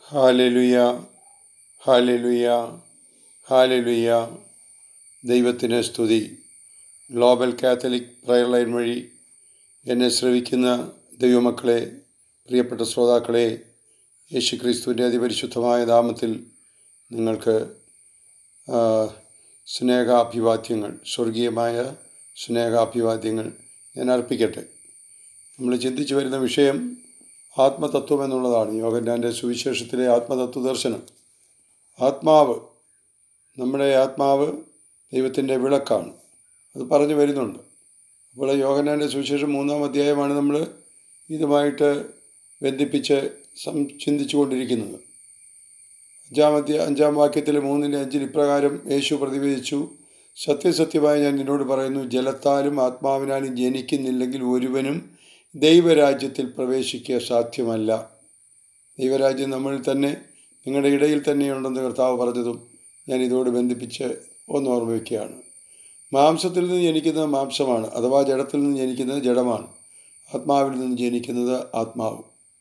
ഹാലലുയ ഹാലലുയ ഹാലലുയ ദൈവത്തിന് സ്തുതി global Catholic prayer line വഴി എന്നെ ശ്രവിക്കുന്ന ദൈവമക്കളെ പ്രിയപ്പെട്ട ശ്രോതാക്കളെ യേശു ക്രിസ്തുവിൻ്റെ അതിപരിശുദ്ധമായ നാമത്തിൽ നിങ്ങൾക്ക് ആ, സ്നേഹാഭിവാദ്യങ്ങൾ സ്വർഗീയമായ സ്നേഹാഭിവാദ്യങ്ങൾ ഞാൻ അർപ്പിക്കട്ടെ നമ്മൾ ചിന്തിച്ചു വരുന്ന വിഷയം ആത്മതത്വം എന്നുള്ളതാണ് യോഗന്നാൻ്റെ സുവിശേഷത്തിലെ ആത്മതത്വ ദർശനം ആത്മാവ് നമ്മുടെ ആത്മാവ് ദൈവത്തിൻ്റെ വിളക്കാണ് അത് പറഞ്ഞു വരുന്നുണ്ട് അപ്പോൾ യോഗന്നാൻ്റെ സുവിശേഷം മൂന്നാം അധ്യായമാണ് നമ്മൾ ഇതുമായിട്ട് ബന്ധിപ്പിച്ച് സം ചിന്തിച്ചു കൊണ്ടിരിക്കുന്നത് അഞ്ചാം അധ്യായ അഞ്ചാം വാക്യത്തിൽ മൂന്നിൻ്റെ അഞ്ചിൽ ഇപ്രകാരം യേശു പ്രതിവേദിച്ചു സത്യസത്യമായി ഞാൻ നിന്നോട് പറയുന്നു ജലത്താലും ആത്മാവിനാലും ജനിക്കുന്നില്ലെങ്കിൽ ഒരുവനും ദൈവരാജ്യത്തിൽ പ്രവേശിക്കുക സാധ്യമല്ല ദൈവരാജ്യം നമ്മളിൽ തന്നെ നിങ്ങളുടെ ഇടയിൽ തന്നെയുണ്ടെന്ന് കർത്താവ് പറഞ്ഞതും ഞാൻ ഇതോട് ബന്ധിപ്പിച്ച് ഒന്ന് ഓർമ്മിക്കുകയാണ് മാംസത്തിൽ നിന്ന് ജനിക്കുന്നത് മാംസമാണ് അഥവാ ജഡത്തിൽ നിന്ന് ജനിക്കുന്നത് ജഡമാണ് ആത്മാവിൽ നിന്ന് ജനിക്കുന്നത് ആത്മാവ്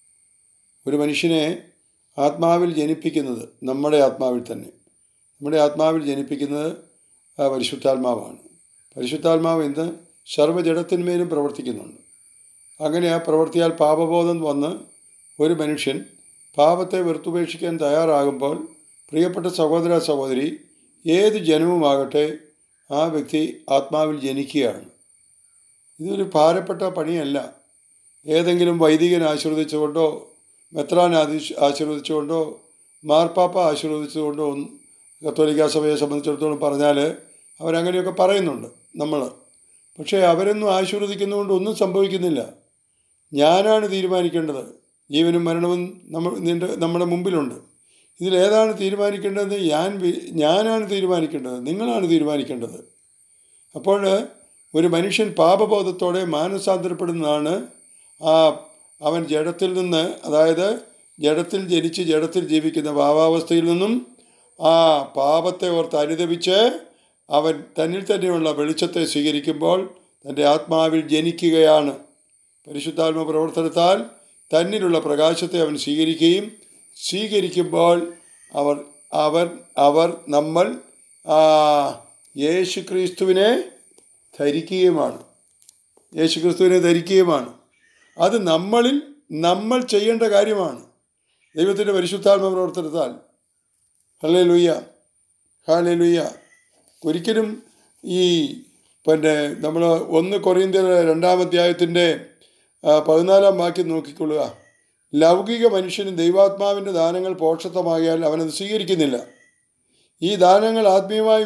ഒരു മനുഷ്യനെ ആത്മാവിൽ ജനിപ്പിക്കുന്നത് നമ്മുടെ ആത്മാവിൽ തന്നെ നമ്മുടെ ആത്മാവിൽ ജനിപ്പിക്കുന്നത് ആ പരിശുദ്ധാത്മാവാണ് പരിശുദ്ധാത്മാവ് ഇന്ന് സർവ്വജഡത്തിന്മേലും പ്രവർത്തിക്കുന്നുണ്ട് അങ്ങനെ ആ പ്രവൃത്തിയാൽ പാപബോധം വന്ന് ഒരു മനുഷ്യൻ പാപത്തെ വെറുത്തുപേക്ഷിക്കാൻ തയ്യാറാകുമ്പോൾ പ്രിയപ്പെട്ട സഹോദര സഹോദരി ഏത് ജനവുമാകട്ടെ ആ വ്യക്തി ആത്മാവിൽ ജനിക്കുകയാണ് ഇതൊരു ഭാരപ്പെട്ട പണിയല്ല ഏതെങ്കിലും വൈദികൻ ആശീർവദിച്ചുകൊണ്ടോ മെത്രാൻ ആദി ആശീർവദിച്ചുകൊണ്ടോ മാർപ്പാപ്പ ആശീർവദിച്ചുകൊണ്ടോ ഒന്നും കത്തോലിക്ക സഭയെ സംബന്ധിച്ചിടത്തോളം പറഞ്ഞാൽ അവരങ്ങനെയൊക്കെ പറയുന്നുണ്ട് നമ്മൾ പക്ഷേ അവരൊന്നും ആശീർവദിക്കുന്നതുകൊണ്ട് ഒന്നും സംഭവിക്കുന്നില്ല ഞാനാണ് തീരുമാനിക്കേണ്ടത് ജീവനും മരണവും നമ്മൾ നിൻ്റെ നമ്മുടെ മുമ്പിലുണ്ട് ഇതിലേതാണ് തീരുമാനിക്കേണ്ടത് ഞാൻ വി- ഞാനാണ് തീരുമാനിക്കേണ്ടത് നിങ്ങളാണ് തീരുമാനിക്കേണ്ടത് അപ്പോൾ ഒരു മനുഷ്യൻ പാപബോധത്തോടെ മാനസാന്തരപ്പെടുന്നതാണ് ആ അവൻ ജഡത്തിൽ നിന്ന് അതായത് ജഡത്തിൽ ജനിച്ച് ജഡത്തിൽ ജീവിക്കുന്ന ഭാവാവസ്ഥയിൽ നിന്നും ആ പാപത്തെ ഓർത്ത് അനുദപിച്ച് അവൻ തന്നിൽ തന്നെയുള്ള വെളിച്ചത്തെ സ്വീകരിക്കുമ്പോൾ തൻ്റെ ആത്മാവിൽ ജനിക്കുകയാണ് പരിശുദ്ധാത്മ പ്രവർത്തനത്താൽ തന്നിലുള്ള പ്രകാശത്തെ അവൻ സ്വീകരിക്കുകയും സ്വീകരിക്കുമ്പോൾ അവർ അവർ അവർ നമ്മൾ ആ, യേശു ക്രിസ്തുവിനെ ധരിക്കുകയുമാണ് യേശു ക്രിസ്തുവിനെ ധരിക്കുകയുമാണ് അത് നമ്മളിൽ നമ്മൾ ചെയ്യേണ്ട കാര്യമാണ് ദൈവത്തിൻ്റെ പരിശുദ്ധാത്മ പ്രവർത്തനത്താൽ ഹലേ ലുയ്യ ഹാലേ ലുയ്യ ഒരിക്കലും ഈ പിന്നെ നമ്മൾ ഒന്ന് കൊറിയന്ത്യർ രണ്ടാം അധ്യായത്തിൻ്റെ ആ, പതിനാലാം വാക്യം നോക്കിക്കൊള്ളുക ലൗകിക മനുഷ്യന് ദൈവാത്മാവിൻ്റെ ദാനങ്ങൾ പോഷത്വമാകിയാൽ അവനത് സ്വീകരിക്കുന്നില്ല ഈ ദാനങ്ങൾ ആത്മീയമായി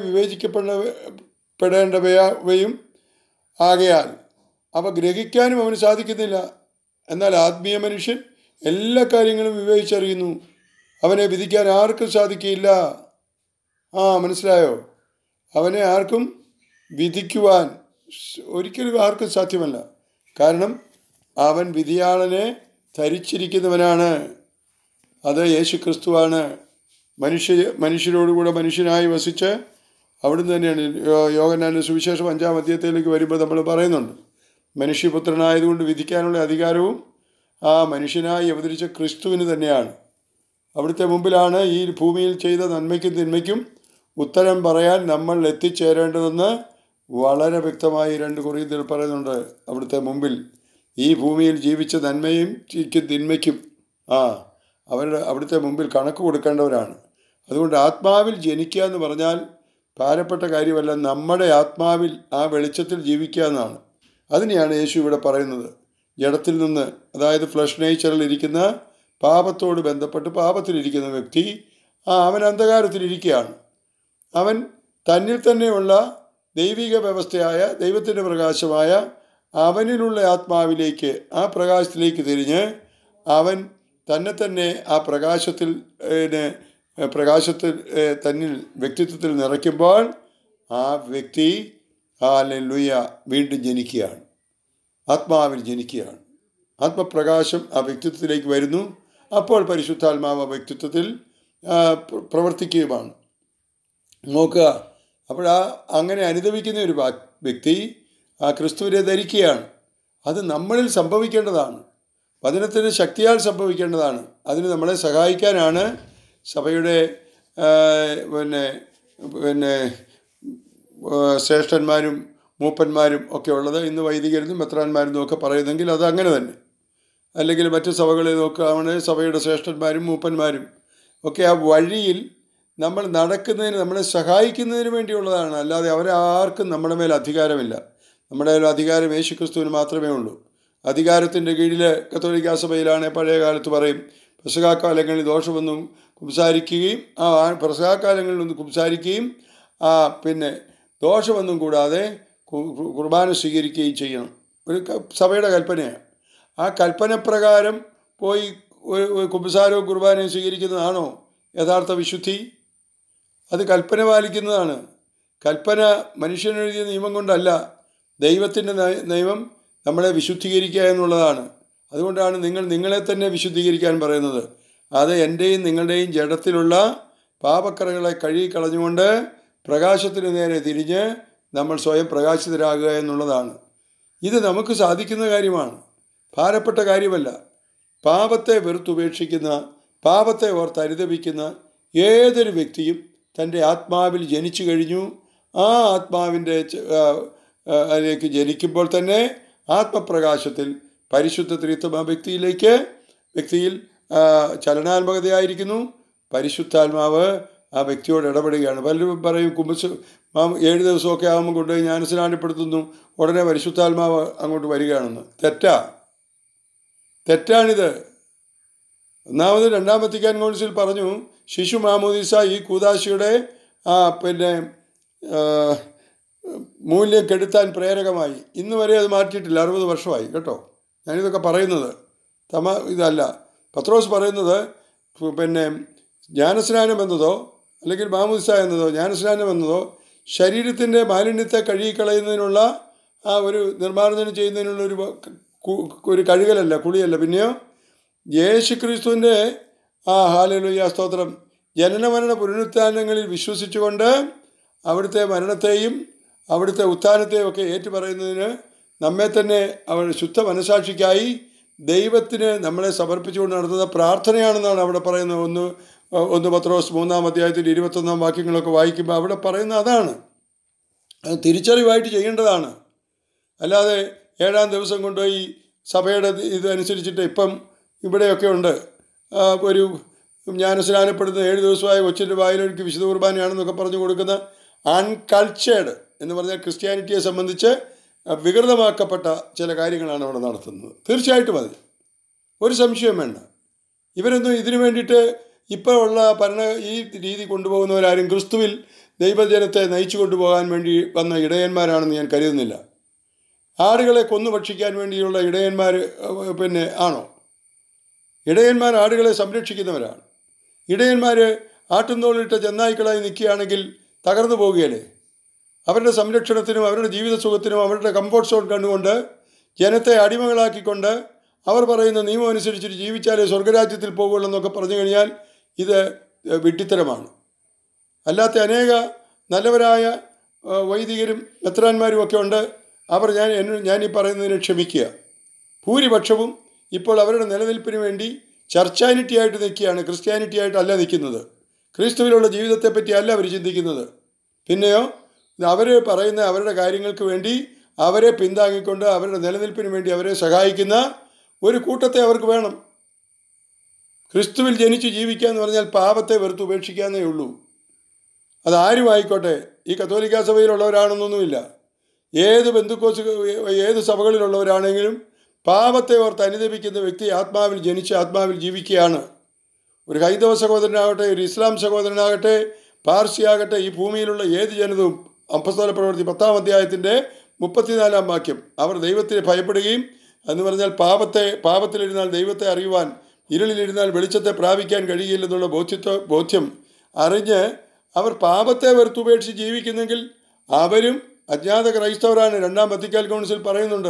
വിവേചിക്കപ്പെടേണ്ടവയും ആകയാൽ അവ ഗ്രഹിക്കാനും അവന് സാധിക്കുന്നില്ല എന്നാൽ ആത്മീയ മനുഷ്യൻ എല്ലാ കാര്യങ്ങളും വിവേചിച്ചറിയുന്നു അവനെ വിധിക്കാൻ ആർക്കും സാധിക്കില്ല ആ മനസ്സിലായോ അവനെ ആർക്കും വിധിക്കുവാൻ സ് ഒരിക്കലും ആർക്കും സാധ്യമല്ല കാരണം അവൻ വിധിയാളനെ ധരിച്ചിരിക്കുന്നവനാണ് അത് യേശു ക്രിസ്തുവാണ് മനുഷ്യ മനുഷ്യരോടുകൂടെ മനുഷ്യനായി വസിച്ച് അവിടുന്ന് തന്നെയാണ് യോ- യോഗനാൻ്റെ സുവിശേഷം അഞ്ചാം അധ്യായത്തിലേക്ക് വരുമ്പോൾ നമ്മൾ പറയുന്നുണ്ട് മനുഷ്യപുത്രനായതുകൊണ്ട് വിധിക്കാനുള്ള അധികാരവും ആ മനുഷ്യനായി അവതരിച്ച ക്രിസ്തുവിന് തന്നെയാണ് അവിടുത്തെ മുമ്പിലാണ് ഈ ഭൂമിയിൽ ചെയ്ത നന്മയ്ക്കും തിന്മയ്ക്കും ഉത്തരം പറയാൻ നമ്മൾ എത്തിച്ചേരേണ്ടതെന്ന് വളരെ വ്യക്തമായി രണ്ട് കുറിയത്തിൽ പറയുന്നുണ്ട് അവിടുത്തെ മുമ്പിൽ ഈ ഭൂമിയിൽ ജീവിച്ച നന്മയും ക്കും തിന്മയ്ക്കും ആ അവരുടെ അവിടുത്തെ മുമ്പിൽ കണക്ക് കൊടുക്കേണ്ടവരാണ് അതുകൊണ്ട് ആത്മാവിൽ ജനിക്കുക എന്ന് പറഞ്ഞാൽ ഭാരപ്പെട്ട കാര്യമല്ല നമ്മുടെ ആത്മാവിൽ ആ വെളിച്ചത്തിൽ ജീവിക്കുക എന്നാണ് അതിനെയാണ് യേശു ഇവിടെ പറയുന്നത് ജഡത്തിൽ നിന്ന് അതായത് ഫ്ലഷ് നേച്ചറിൽ ഇരിക്കുന്ന പാപത്തോട് ബന്ധപ്പെട്ട് പാപത്തിലിരിക്കുന്ന വ്യക്തി ആ അവൻ അന്ധകാരത്തിലിരിക്കുകയാണ് അവൻ തന്നിൽ തന്നെയുള്ള ദൈവിക വ്യവസ്ഥയായ ദൈവത്തിൻ്റെ പ്രകാശമായ അവനിലുള്ള ആത്മാവിലേക്ക് ആ പ്രകാശത്തിലേക്ക് തിരിഞ്ഞ് അവൻ തന്നെ തന്നെ ആ പ്രകാശത്തിൽ ഏന്, പ്രകാശത്തിൽ ഏ, തന്നിൽ വ്യക്തിത്വത്തിൽ നിറയ്ക്കുമ്പോൾ ആ വ്യക്തി ആ ലുയ്യ വീണ്ടും ജനിക്കുകയാണ് ആത്മാവിൽ ജനിക്കുകയാണ് ആത്മപ്രകാശം ആ വ്യക്തിത്വത്തിലേക്ക് വരുന്നു അപ്പോൾ പരിശുദ്ധാത്മാവ് ആ വ്യക്തിത്വത്തിൽ ആ, പ്ര- പ്രവർത്തിക്കുകയുമാണ് നോക്കുക അപ്പോൾ ആ അങ്ങനെ അനുദവിക്കുന്ന ഒരു വാ- വ്യക്തി ആ ക്രിസ്തുവിനെ ധരിക്കുകയാണ് അത് നമ്മളിൽ സംഭവിക്കേണ്ടതാണ് വചനത്തിന് ശക്തിയാൽ സംഭവിക്കേണ്ടതാണ് അതിന് നമ്മളെ സഹായിക്കാനാണ് സഭയുടെ ആ, പിന്നെ പിന്നെ ആ, ശ്രേഷ്ഠന്മാരും മൂപ്പന്മാരും ഒക്കെ ഉള്ളത് ഇന്ന് വൈദികരെന്നും മെത്രാന്മാരെന്നും ഒക്കെ പറയുന്നെങ്കിൽ അത് അങ്ങനെ തന്നെ അല്ലെങ്കിൽ മറ്റു സഭകളെ നോക്കുകയാണെങ്കിൽ സഭയുടെ ശ്രേഷ്ഠന്മാരും മൂപ്പന്മാരും ഒക്കെ ആ വഴിയിൽ നമ്മൾ നടക്കുന്നതിന് നമ്മളെ സഹായിക്കുന്നതിന് വേണ്ടിയുള്ളതാണ് അല്ലാതെ അവരാർക്കും നമ്മുടെ മേൽ അധികാരമില്ല നമ്മുടെ മേൽ അധികാരം യേശു ക്രിസ്തുവിന് മാത്രമേ ഉള്ളൂ അധികാരത്തിൻ്റെ കീഴിൽ കത്തോലിക്കാ സഭയിലാണ് പഴയ കാലത്ത് പറയും പെസകാക്കാലങ്ങളിൽ ദോഷമൊന്നും കുംസാരിക്കുകയും ആ പെസകാക്കാലങ്ങളിൽ ഒന്ന് കുംസാരിക്കുകയും ആ പിന്നെ ദോഷമൊന്നും കൂടാതെ കു- കു- കുർബാന സ്വീകരിക്കുകയും ചെയ്യണം ഒരു ക- സഭയുടെ കൽപ്പനയാണ് ആ കൽപ്പന പ്രകാരം പോയി ഒരു ഒരു കുമ്പസാരവും കുർബാനയും സ്വീകരിക്കുന്നതാണോ യഥാർത്ഥ വിശുദ്ധി അത് കൽപ്പന പാലിക്കുന്നതാണ് കൽപ്പന മനുഷ്യനെഴുതിയ നിയമം കൊണ്ടല്ല ദൈവത്തിൻ്റെ നയ- നിയമം നമ്മളെ വിശുദ്ധീകരിക്കുക എന്നുള്ളതാണ് അതുകൊണ്ടാണ് നിങ്ങൾ നിങ്ങളെ തന്നെ വിശുദ്ധീകരിക്കാൻ പറയുന്നത് അത് എൻ്റെയും നിങ്ങളുടെയും ജഡത്തിലുള്ള പാപക്കറകളെ കഴുകി കളഞ്ഞുകൊണ്ട് പ്രകാശത്തിന് നേരെ തിരിഞ്ഞ് നമ്മൾ സ്വയം പ്രകാശിതരാകുക എന്നുള്ളതാണ് ഇത് നമുക്ക് സാധിക്കുന്ന കാര്യമാണ് ഭാരപ്പെട്ട കാര്യമല്ല പാപത്തെ വെറുത്തുപേക്ഷിക്കുന്ന പാപത്തെ ഓർത്ത് അനുദപിക്കുന്ന ഏതൊരു വ്യക്തിയും തൻ്റെ ആത്മാവിൽ ജനിച്ചു കഴിഞ്ഞു ആ ആത്മാവിൻ്റെ ച- ആ, ആ, അതിലേക്ക് ജനിക്കുമ്പോൾ തന്നെ ആത്മപ്രകാശത്തിൽ പരിശുദ്ധ ത്രിത്വം ആ വ്യക്തിയിലേക്ക് വ്യക്തിയിൽ ആ, ചലനാത്മകതയായിരിക്കുന്നു പരിശുദ്ധാത്മാവ് ആ വ്യക്തിയോട് ഇടപെടുകയാണ് പലരും പറയും കുമ്പസ് മാം ഏഴ് ദിവസമൊക്കെ ആകുമ്പോൾ കൊണ്ടുപോയി ജ്ഞാനസ്നാനപ്പെടുത്തുന്നു ഉടനെ പരിശുദ്ധാത്മാവ് അങ്ങോട്ട് വരികയാണെന്ന് തെറ്റാ തെറ്റാണിത് ഒന്നാമത് രണ്ടാം വത്തിക്കാൻ കൗൺസിൽ പറഞ്ഞു ശിശു മാമോദീസ ഈ കൂതാശിയുടെ ആ പിന്നെ ആ, മൂല്യം കെടുത്താൻ പ്രേരകമായി ഇന്ന് വരെ അത് മാറ്റിയിട്ടില്ല അറുപത് വർഷമായി കേട്ടോ ഞാനിതൊക്കെ പറയുന്നത് തമ ഇതല്ല പത്രോസ് പറയുന്നത് പിന്നെ ജ്ഞാനസ്നാനം എന്നതോ അല്ലെങ്കിൽ മാമുദിസ എന്നതോ ജ്ഞാനസ്നാനം എന്നതോ ശരീരത്തിൻ്റെ മാലിന്യത്തെ കഴുകിക്കളയുന്നതിനുള്ള ആ ഒരു നിർമ്മാർജ്ജനം ചെയ്യുന്നതിനുള്ള ഒരു വ- കു- ഒരു കഴുകലല്ല കുളിയല്ല പിന്നെയോ യേശു ക്രിസ്തുവിൻ്റെ ആ ഹാലലുയ സ്തോത്രം ജനനമരണ പുനരുത്ഥാനങ്ങളിൽ വിശ്വസിച്ചുകൊണ്ട് അവിടുത്തെ മരണത്തെയും അവിടുത്തെ ഉത്ഥാനത്തെയും ഒക്കെ ഏറ്റുപറയുന്നതിന് നമ്മെ തന്നെ അവർ ശുദ്ധ മനസാക്ഷിക്കായി ദൈവത്തിന് നമ്മളെ സമർപ്പിച്ചുകൊണ്ട് നടത്തുന്ന പ്രാർത്ഥനയാണെന്നാണ് അവിടെ പറയുന്നത് ഒന്ന് ഒന്ന് പത്രോസ് മൂന്നാം അധ്യായത്തിൽ ഇരുപത്തൊന്നാം വാക്യങ്ങളൊക്കെ വായിക്കുമ്പോൾ അവിടെ പറയുന്ന അതാണ് അത് തിരിച്ചറിവായിട്ട് ചെയ്യേണ്ടതാണ് അല്ലാതെ ഏഴാം ദിവസം കൊണ്ടുപോയി സഭയുടെ ഇതനുസരിച്ചിട്ട് ഇപ്പം ഇവിടെയൊക്കെ ഉണ്ട് ആ, ഒരു ജ്ഞാനസ്നാനപ്പെടുന്ന ഏഴ് ദിവസമായ കൊച്ചിൻ്റെ വായിലൊരുക്കി വിശുദ്ധ കുർബാനയാണെന്നൊക്കെ പറഞ്ഞു കൊടുക്കുന്ന അൺകൾച്ചേർഡ് എന്ന് പറഞ്ഞാൽ ക്രിസ്ത്യാനിറ്റിയെ സംബന്ധിച്ച് വികൃതമാക്കപ്പെട്ട ചില കാര്യങ്ങളാണ് അവിടെ നടത്തുന്നത് തീർച്ചയായിട്ടും അത് ഒരു സംശയം വേണ്ട ഇവരൊന്നും ഇതിനു വേണ്ടിയിട്ട് ഇപ്പോൾ ഉള്ള ഭരണ ഈ രീതി കൊണ്ടുപോകുന്നവരാരും ക്രിസ്തുവിൽ ദൈവജനത്തെ നയിച്ചു കൊണ്ടുപോകാൻ വേണ്ടി വന്ന ഇടയന്മാരാണെന്ന് ഞാൻ കരുതുന്നില്ല ആടുകളെ കൊന്നു ഭക്ഷിക്കാൻ വേണ്ടിയുള്ള ഇടയന്മാർ അഹ് പിന്നെ ആണോ ഇടയന്മാർ ആടുകളെ സംരക്ഷിക്കുന്നവരാണ് ഇടയന്മാർ ആട്ടുംതോളിട്ട ചെന്നായ്ക്കളായി നിൽക്കുകയാണെങ്കിൽ തകർന്നു പോകുകയല്ലേ അവരുടെ സംരക്ഷണത്തിനും അവരുടെ ജീവിത സുഖത്തിനും അവരുടെ കംഫോർട്ട് സോൺ കണ്ടുകൊണ്ട് ജനത്തെ അടിമകളാക്കിക്കൊണ്ട് അവർ പറയുന്ന നിയമം അനുസരിച്ചിട്ട് ജീവിച്ചാലേ സ്വർഗരാജ്യത്തിൽ പോകുള്ളൂ എന്നൊക്കെ പറഞ്ഞു കഴിഞ്ഞാൽ ഇത് വിഡ്ഢിത്തരമാണ് അല്ലാത്ത അനേക നല്ലവരായ ആ, വൈദികരും മെത്രാന്മാരും ഒക്കെ ഉണ്ട് അവർ ഞാൻ എന്നെ- ഞാൻ ഈ പറയുന്നതിനെ ക്ഷമിക്കുക ഭൂരിപക്ഷവും ഇപ്പോൾ അവരുടെ നിലനിൽപ്പിന് വേണ്ടി ചർച്ചാനിറ്റി ആയിട്ട് നിൽക്കുകയാണ് ക്രിസ്ത്യാനിറ്റി ആയിട്ടല്ല നിൽക്കുന്നത് ക്രിസ്തുവിലുള്ള ജീവിതത്തെപ്പറ്റി അല്ല അവർ ചിന്തിക്കുന്നത് പിന്നെയോ അവർ പറയുന്ന അവരുടെ കാര്യങ്ങൾക്ക് വേണ്ടി അവരെ പിന്താങ്ങിക്കൊണ്ട് അവരുടെ നിലനിൽപ്പിന് വേണ്ടി അവരെ സഹായിക്കുന്ന ഒരു കൂട്ടത്തെ അവർക്ക് വേണം ക്രിസ്തുവിൽ ജനിച്ച് ജീവിക്കുക എന്ന് പറഞ്ഞാൽ പാപത്തെ വെറുത്ത് ഉപേക്ഷിക്കാന്നേ ഉള്ളൂ അതാരും ആയിക്കോട്ടെ ഈ കത്തോലിക്ക സഭയിലുള്ളവരാണെന്നൊന്നുമില്ല ഏത് ബന്ധുക്കോസ് ഏത് സഭകളിലുള്ളവരാണെങ്കിലും പാപത്തെ ഓർത്ത് അനുദപിക്കുന്ന വ്യക്തി ആത്മാവിൽ ജനിച്ച് ആത്മാവിൽ ജീവിക്കുകയാണ് ഒരു ഹൈന്ദവ സഹോദരനാകട്ടെ ഒരു ഇസ്ലാം സഹോദരനാകട്ടെ പാർസിയാകട്ടെ ഈ ഭൂമിയിലുള്ള ഏത് ജനതവും അപ്പസ്തോല പ്രവൃത്തി പത്താം അധ്യായത്തിൻ്റെ മുപ്പത്തിനാലാം വാക്യം അവർ ദൈവത്തെ ഭയപ്പെടുകയും എന്ന് പറഞ്ഞാൽ പാപത്തെ പാപത്തിലിരുന്നാൽ ദൈവത്തെ അറിയുവാൻ ഇരുളിലിരുന്നാൽ വെളിച്ചത്തെ പ്രാപിക്കാൻ കഴിയില്ലെന്നുള്ള ബോധ്യത്വ ബോധ്യം അറിഞ്ഞ് അവർ പാപത്തെ വെറുത്തുപേക്ഷിച്ച് ജീവിക്കുന്നെങ്കിൽ അവരും അജ്ഞാത ക്രൈസ്തവരാണ് രണ്ടാം വത്തിക്കാൻ കൗൺസിൽ പറയുന്നുണ്ട്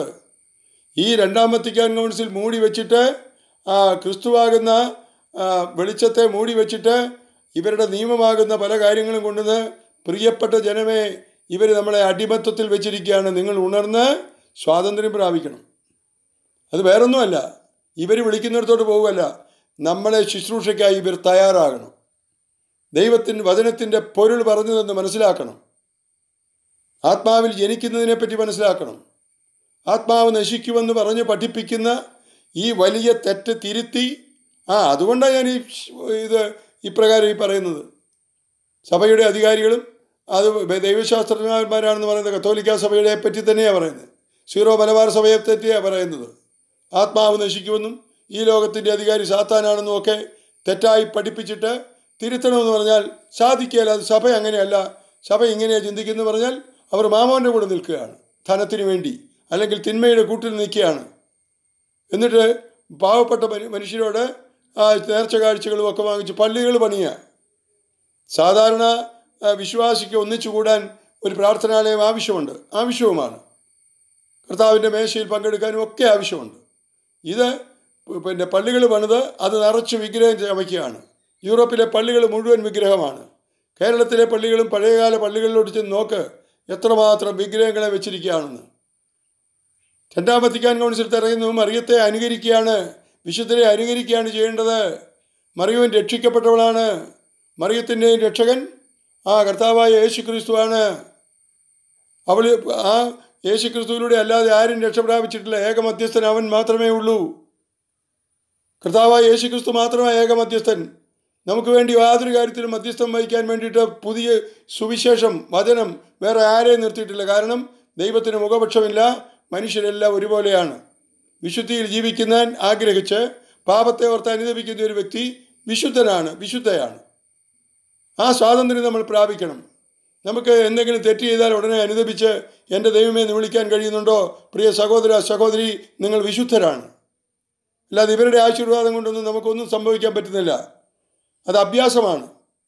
ഈ രണ്ടാം വത്തിക്കാൻ കൗൺസിൽ മൂടി വെച്ചിട്ട് ആ ക്രിസ്തുവാകുന്ന ആ, വെളിച്ചത്തെ മൂടി വെച്ചിട്ട് ഇവരുടെ നിയമമാകുന്ന പല കാര്യങ്ങളും കൊണ്ടുവന്ന് പ്രിയപ്പെട്ട ജനമേ ഇവർ നമ്മളെ അടിമത്വത്തിൽ വെച്ചിരിക്കുകയാണ് നിങ്ങൾ ഉണർന്ന് സ്വാതന്ത്ര്യം പ്രാപിക്കണം അത് വേറൊന്നുമല്ല ഇവർ വിളിക്കുന്നിടത്തോട്ട് പോകുമല്ല നമ്മളെ ശുശ്രൂഷയ്ക്കായി ഇവർ തയ്യാറാകണം ദൈവത്തിൻ്റെ വചനത്തിൻ്റെ പൊരുൾ പറഞ്ഞതെന്ന് മനസ്സിലാക്കണം ആത്മാവിൽ ജനിക്കുന്നതിനെപ്പറ്റി മനസ്സിലാക്കണം ആത്മാവ് നശിക്കുമെന്ന് പറഞ്ഞ് പഠിപ്പിക്കുന്ന ഈ വലിയ തെറ്റ് തിരുത്തി ആ അതുകൊണ്ടാണ് ഞാൻ ഈ ഇത് ഇപ്രകാരം ഈ പറയുന്നത് സഭയുടെ അധികാരികളും അത് ദൈവശാസ്ത്രജ്ഞന്മാരാണെന്ന് പറയുന്നത് കത്തോലിക്ക സഭയുടെ പറ്റി തന്നെയാണ് പറയുന്നത് സീറോ മലബാർ സഭയെ പറ്റിയാണ് പറയുന്നത് ആത്മാവ് നശിക്കുമെന്നും ഈ ലോകത്തിൻ്റെ അധികാരി സാത്താനാണെന്നും ഒക്കെ തെറ്റായി പഠിപ്പിച്ചിട്ട് തിരുത്തണമെന്ന് പറഞ്ഞാൽ സാധിക്കുകയില്ല അത് സഭ അങ്ങനെയല്ല സഭ ഇങ്ങനെയാണ് ചിന്തിക്കുന്നു പറഞ്ഞാൽ അവർ മാമോൻ്റെ കൂടെ നിൽക്കുകയാണ് ധനത്തിന് വേണ്ടി അല്ലെങ്കിൽ തിന്മയുടെ കൂട്ടിൽ നിൽക്കുകയാണ് എന്നിട്ട് പാവപ്പെട്ട മനു- മനുഷ്യരോട് ആ നേർച്ച കാഴ്ചകളും ഒക്കെ വാങ്ങിച്ച് പള്ളികൾ പണിയുക സാധാരണ ആ, വിശ്വാസിക്ക് ഒന്നിച്ചു കൂടാൻ ഒരു പ്രാർത്ഥനാലയം ആവശ്യമുണ്ട് ആവശ്യവുമാണ് കർത്താവിൻ്റെ മേശയിൽ പങ്കെടുക്കാനും ഒക്കെ ആവശ്യമുണ്ട് ഇത് പ് പിന്നെ പള്ളികൾ പണിത് അത് നിറച്ച് വിഗ്രഹം ചമയ്ക്കുകയാണ് യൂറോപ്പിലെ പള്ളികൾ മുഴുവൻ വിഗ്രഹമാണ് കേരളത്തിലെ പള്ളികളും പഴയകാല പള്ളികളിലോട്ട് ചെന്ന് നോക്ക് എത്രമാത്രം വിഗ്രഹങ്ങളെ വെച്ചിരിക്കുകയാണെന്ന് രണ്ടാം വത്തിക്കാൻ കൗൺസിൽ പറയുന്നു മറിയത്തെ അനുകരിക്കുകയാണ് വിശുദ്ധരെ അനുകരിക്കുകയാണ് ചെയ്യേണ്ടത് മറിയവൻ രക്ഷിക്കപ്പെട്ടവളാണ് മറിയത്തിൻ്റെയും രക്ഷകൻ ആ കർത്താവായ യേശു ക്രിസ്തുവാണ് അവൾ ആ യേശു ക്രിസ്തുവിലൂടെ അല്ലാതെ ആരും രക്ഷ പ്രാപിച്ചിട്ടില്ല ഏക മധ്യസ്ഥൻ അവൻ മാത്രമേ ഉള്ളൂ കർത്താവായ യേശു ക്രിസ്തു മാത്രമാണ് ഏക മധ്യസ്ഥൻ നമുക്ക് വേണ്ടി യാതൊരു കാര്യത്തിലും മധ്യസ്ഥം വഹിക്കാൻ വേണ്ടിയിട്ട് പുതിയ സുവിശേഷം വചനം വേറെ ആരെയും നിർത്തിയിട്ടില്ല കാരണം ദൈവത്തിന് മുഖപക്ഷമില്ല മനുഷ്യരെല്ലാം ഒരുപോലെയാണ് വിശുദ്ധിയിൽ ജീവിക്കുന്നൻ ആഗ്രഹിച്ച് പാപത്തെ ഓർത്ത് അനുദപിക്കുന്ന ഒരു വ്യക്തി വിശുദ്ധനാണ് വിശുദ്ധയാണ് ആ സ്വാതന്ത്ര്യം നമ്മൾ പ്രാപിക്കണം നമുക്ക് എന്തെങ്കിലും തെറ്റ് ചെയ്താൽ ഉടനെ അനുദപിച്ച് എൻ്റെ ദൈവമേ എന്ന് വിളിക്കാൻ കഴിയുന്നുണ്ടോ പ്രിയ സഹോദര സഹോദരി നിങ്ങൾ വിശുദ്ധരാണ് അല്ലാതെ ഇവരുടെ ആശീർവാദം കൊണ്ടൊന്നും നമുക്കൊന്നും സംഭവിക്കാൻ പറ്റുന്നില്ല അത് അഭ്യാസമാണ്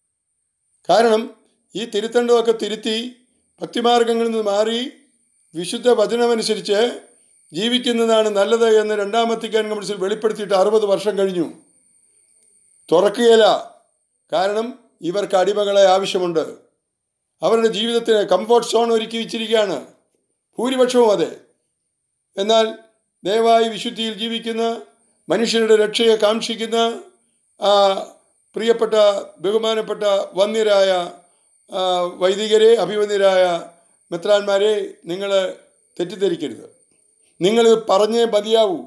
കാരണം ഈ തിരുത്തണ്ടമൊക്കെ തിരുത്തി ഭക്തിമാർഗങ്ങളിൽ നിന്ന് മാറി വിശുദ്ധ വചനമനുസരിച്ച് ജീവിക്കുന്നതാണ് നല്ലത് എന്ന് രണ്ടാം വത്തിക്കാൻ കൗൺസിൽ വെളിപ്പെടുത്തിയിട്ട് അറുപത് വർഷം കഴിഞ്ഞു തുറക്കുകയില്ല കാരണം ഇവർക്ക് അടിമകളെ ആവശ്യമുണ്ട് അവരുടെ ജീവിതത്തിന് കംഫോർട്ട് സോൺ ഒരുക്കി വെച്ചിരിക്കുകയാണ് ഭൂരിപക്ഷവും അതെ എന്നാൽ ദയവായി വിശുദ്ധിയിൽ ജീവിക്കുന്ന മനുഷ്യരുടെ രക്ഷയെ കാക്ഷിക്കുന്ന ആ പ്രിയപ്പെട്ട ബഹുമാനപ്പെട്ട വന്യരായ ആ, വൈദികരെ അഭിവന്യരായ മെത്രാന്മാരെ നിങ്ങൾ തെറ്റിദ്ധരിക്കരുത് നിങ്ങൾ പറഞ്ഞേ മതിയാവൂ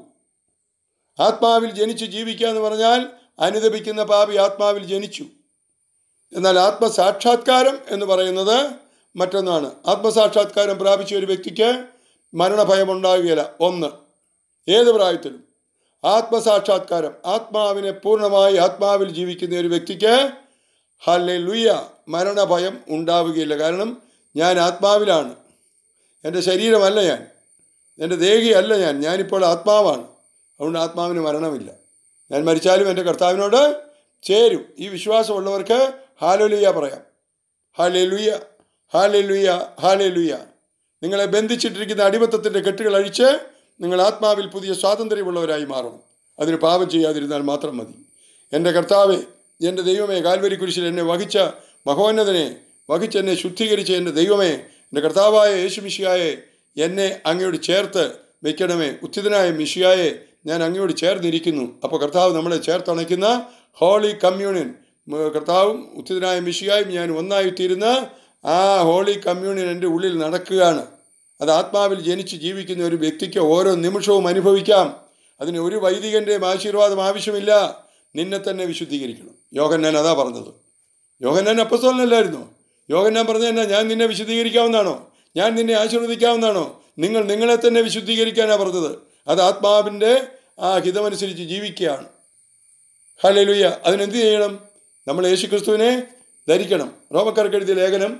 ആത്മാവിൽ ജനിച്ച് ജീവിക്കുക എന്ന് പറഞ്ഞാൽ അനുദപിക്കുന്ന പാപി ആത്മാവിൽ ജനിച്ചു എന്നാൽ ആത്മസാക്ഷാത്കാരം എന്ന് പറയുന്നത് മറ്റൊന്നാണ് ആത്മസാക്ഷാത്കാരം പ്രാപിച്ച ഒരു വ്യക്തിക്ക് മരണഭയം ഉണ്ടാകുകയില്ല ഒന്ന് ഏത് പ്രായത്തിലും ആത്മസാക്ഷാത്കാരം ആത്മാവിനെ പൂർണ്ണമായി ആത്മാവിൽ ജീവിക്കുന്ന ഒരു വ്യക്തിക്ക് ഹല്ലെ ലുയ്യ മരണഭയം ഉണ്ടാവുകയില്ല കാരണം ഞാൻ ആത്മാവിലാണ് എൻ്റെ ശരീരമല്ല ഞാൻ എൻ്റെ ദേഹിയല്ല ഞാൻ ഞാനിപ്പോൾ ആത്മാവാണ് അതുകൊണ്ട് ആത്മാവിന് മരണമില്ല ഞാൻ മരിച്ചാലും എൻ്റെ കർത്താവിനോട് ചേരും ഈ വിശ്വാസമുള്ളവർക്ക് ഹാലലുയ്യ പറയാം ഹാലേ ലുയ്യ ഹാലേ ലുയ്യ ഹാലേ ലുയ്യ നിങ്ങളെ ബന്ധിച്ചിട്ടിരിക്കുന്ന അടിമത്തത്തിൻ്റെ കെട്ടുകൾ അഴിച്ച് നിങ്ങൾ ആത്മാവിൽ പുതിയ സ്വാതന്ത്ര്യമുള്ളവരായി മാറണം അതിന് പാപം ചെയ്യാതിരുന്നാൽ മാത്രം മതി എൻ്റെ കർത്താവെ എൻ്റെ ദൈവമേ കാൽവരി കുരിശിൽ എന്നെ വഹിച്ച മഹോന്നതനെ വഹിച്ച് എന്നെ ശുദ്ധീകരിച്ച എൻ്റെ ദൈവമേ എൻ്റെ കർത്താവായ യേശു മിശിയായെ എന്നെ അങ്ങയോട് ചേർത്ത് വെക്കണമേ ഉച്ചിതനായ മിശിയായെ ഞാൻ അങ്ങയോട് ചേർന്നിരിക്കുന്നു അപ്പോൾ കർത്താവ് നമ്മളെ ചേർത്തണയ്ക്കുന്ന ഹോളി കമ്മ്യൂണിയൻ മ- കർത്താവും ഉച്ചിതനായ മിശിയായും ഞാൻ ഒന്നായി തീരുന്ന ആ ഹോളി കമ്മ്യൂണിയൻ എൻ്റെ ഉള്ളിൽ നടക്കുകയാണ് അത് ആത്മാവിൽ ജനിച്ച് ജീവിക്കുന്ന ഒരു വ്യക്തിക്ക് ഓരോ നിമിഷവും അനുഭവിക്കാം അതിന് ഒരു വൈദികൻ്റെയും ആശീർവാദം ആവശ്യമില്ല നിന്നെ തന്നെ വിശുദ്ധീകരിക്കണം യോഗന്നാൻ അതാ പറഞ്ഞത് യോഗന്നാൻ അപ്പസ്തോലനല്ലായിരുന്നോ യോഗന്നാൻ പറഞ്ഞ എന്നാ ഞാൻ നിന്നെ വിശുദ്ധീകരിക്കാവുന്നതാണോ ഞാൻ നിന്നെ ആശീർവദിക്കാവുന്നതാണോ നിങ്ങൾ നിങ്ങളെ തന്നെ വിശുദ്ധീകരിക്കാനാണ് പറഞ്ഞത് അത് ആത്മാവിൻ്റെ ആ ഹിതമനുസരിച്ച് ജീവിക്കുകയാണ് ഹല്ലേലൂയ അതിനെന്ത് ചെയ്യണം നമ്മൾ യേശുക്രിസ്തുവിനെ ധരിക്കണം റോമക്കാർക്ക് എഴുതിയ ലേഖനം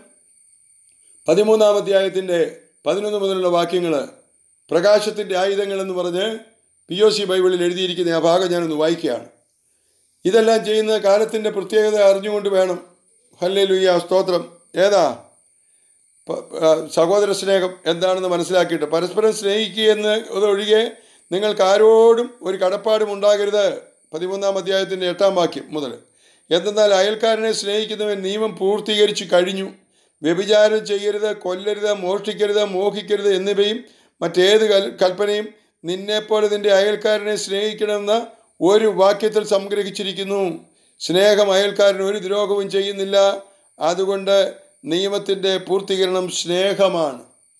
പതിമൂന്നാം അധ്യായത്തിൻ്റെ പതിനൊന്ന് മുതലുള്ള വാക്യങ്ങൾ പ്രകാശത്തിൻ്റെ ആയുധങ്ങൾ എന്ന് പറഞ്ഞ് പി ഒ സി ബൈബിളിൽ എഴുതിയിരിക്കുന്ന ആ ഭാഗം ഞാനൊന്ന് വായിക്കുകയാണ് ഇതെല്ലാം ചെയ്യുന്ന കാലത്തിൻ്റെ പ്രത്യേകത അറിഞ്ഞുകൊണ്ട് വേണം ഹല്ലേ ലുയ്യ സ്തോത്രം ഏതാ പ- ആ, സഹോദര സ്നേഹം എന്താണെന്ന് മനസ്സിലാക്കിയിട്ട് പരസ്പരം സ്നേഹിക്കുക എന്ന് ഒഴികെ നിങ്ങൾക്ക് ആരോടും ഒരു കടപ്പാടും ഉണ്ടാകരുത് പതിമൂന്നാം അധ്യായത്തിൻ്റെ എട്ടാം വാക്യം മുതൽ എന്തെന്നാൽ അയൽക്കാരനെ സ്നേഹിക്കുന്നവൻ നിയമം പൂർത്തീകരിച്ചു കഴിഞ്ഞു വ്യഭിചാരം ചെയ്യരുത് കൊല്ലരുത് മോഷ്ടിക്കരുത് മോഹിക്കരുത് എന്നിവയും മറ്റേത് കൽ കൽപ്പനയും നിന്നെപ്പോലെ നിന്റെ അയൽക്കാരനെ സ്നേഹിക്കണമെന്ന് ഒരു വാക്യത്തിൽ സംഗ്രഹിച്ചിരിക്കുന്നു സ്നേഹം അയൽക്കാരന് ഒരു ദ്രോഹവും ചെയ്യുന്നില്ല അതുകൊണ്ട് നിയമത്തിൻ്റെ പൂർത്തീകരണം സ്നേഹമാണ്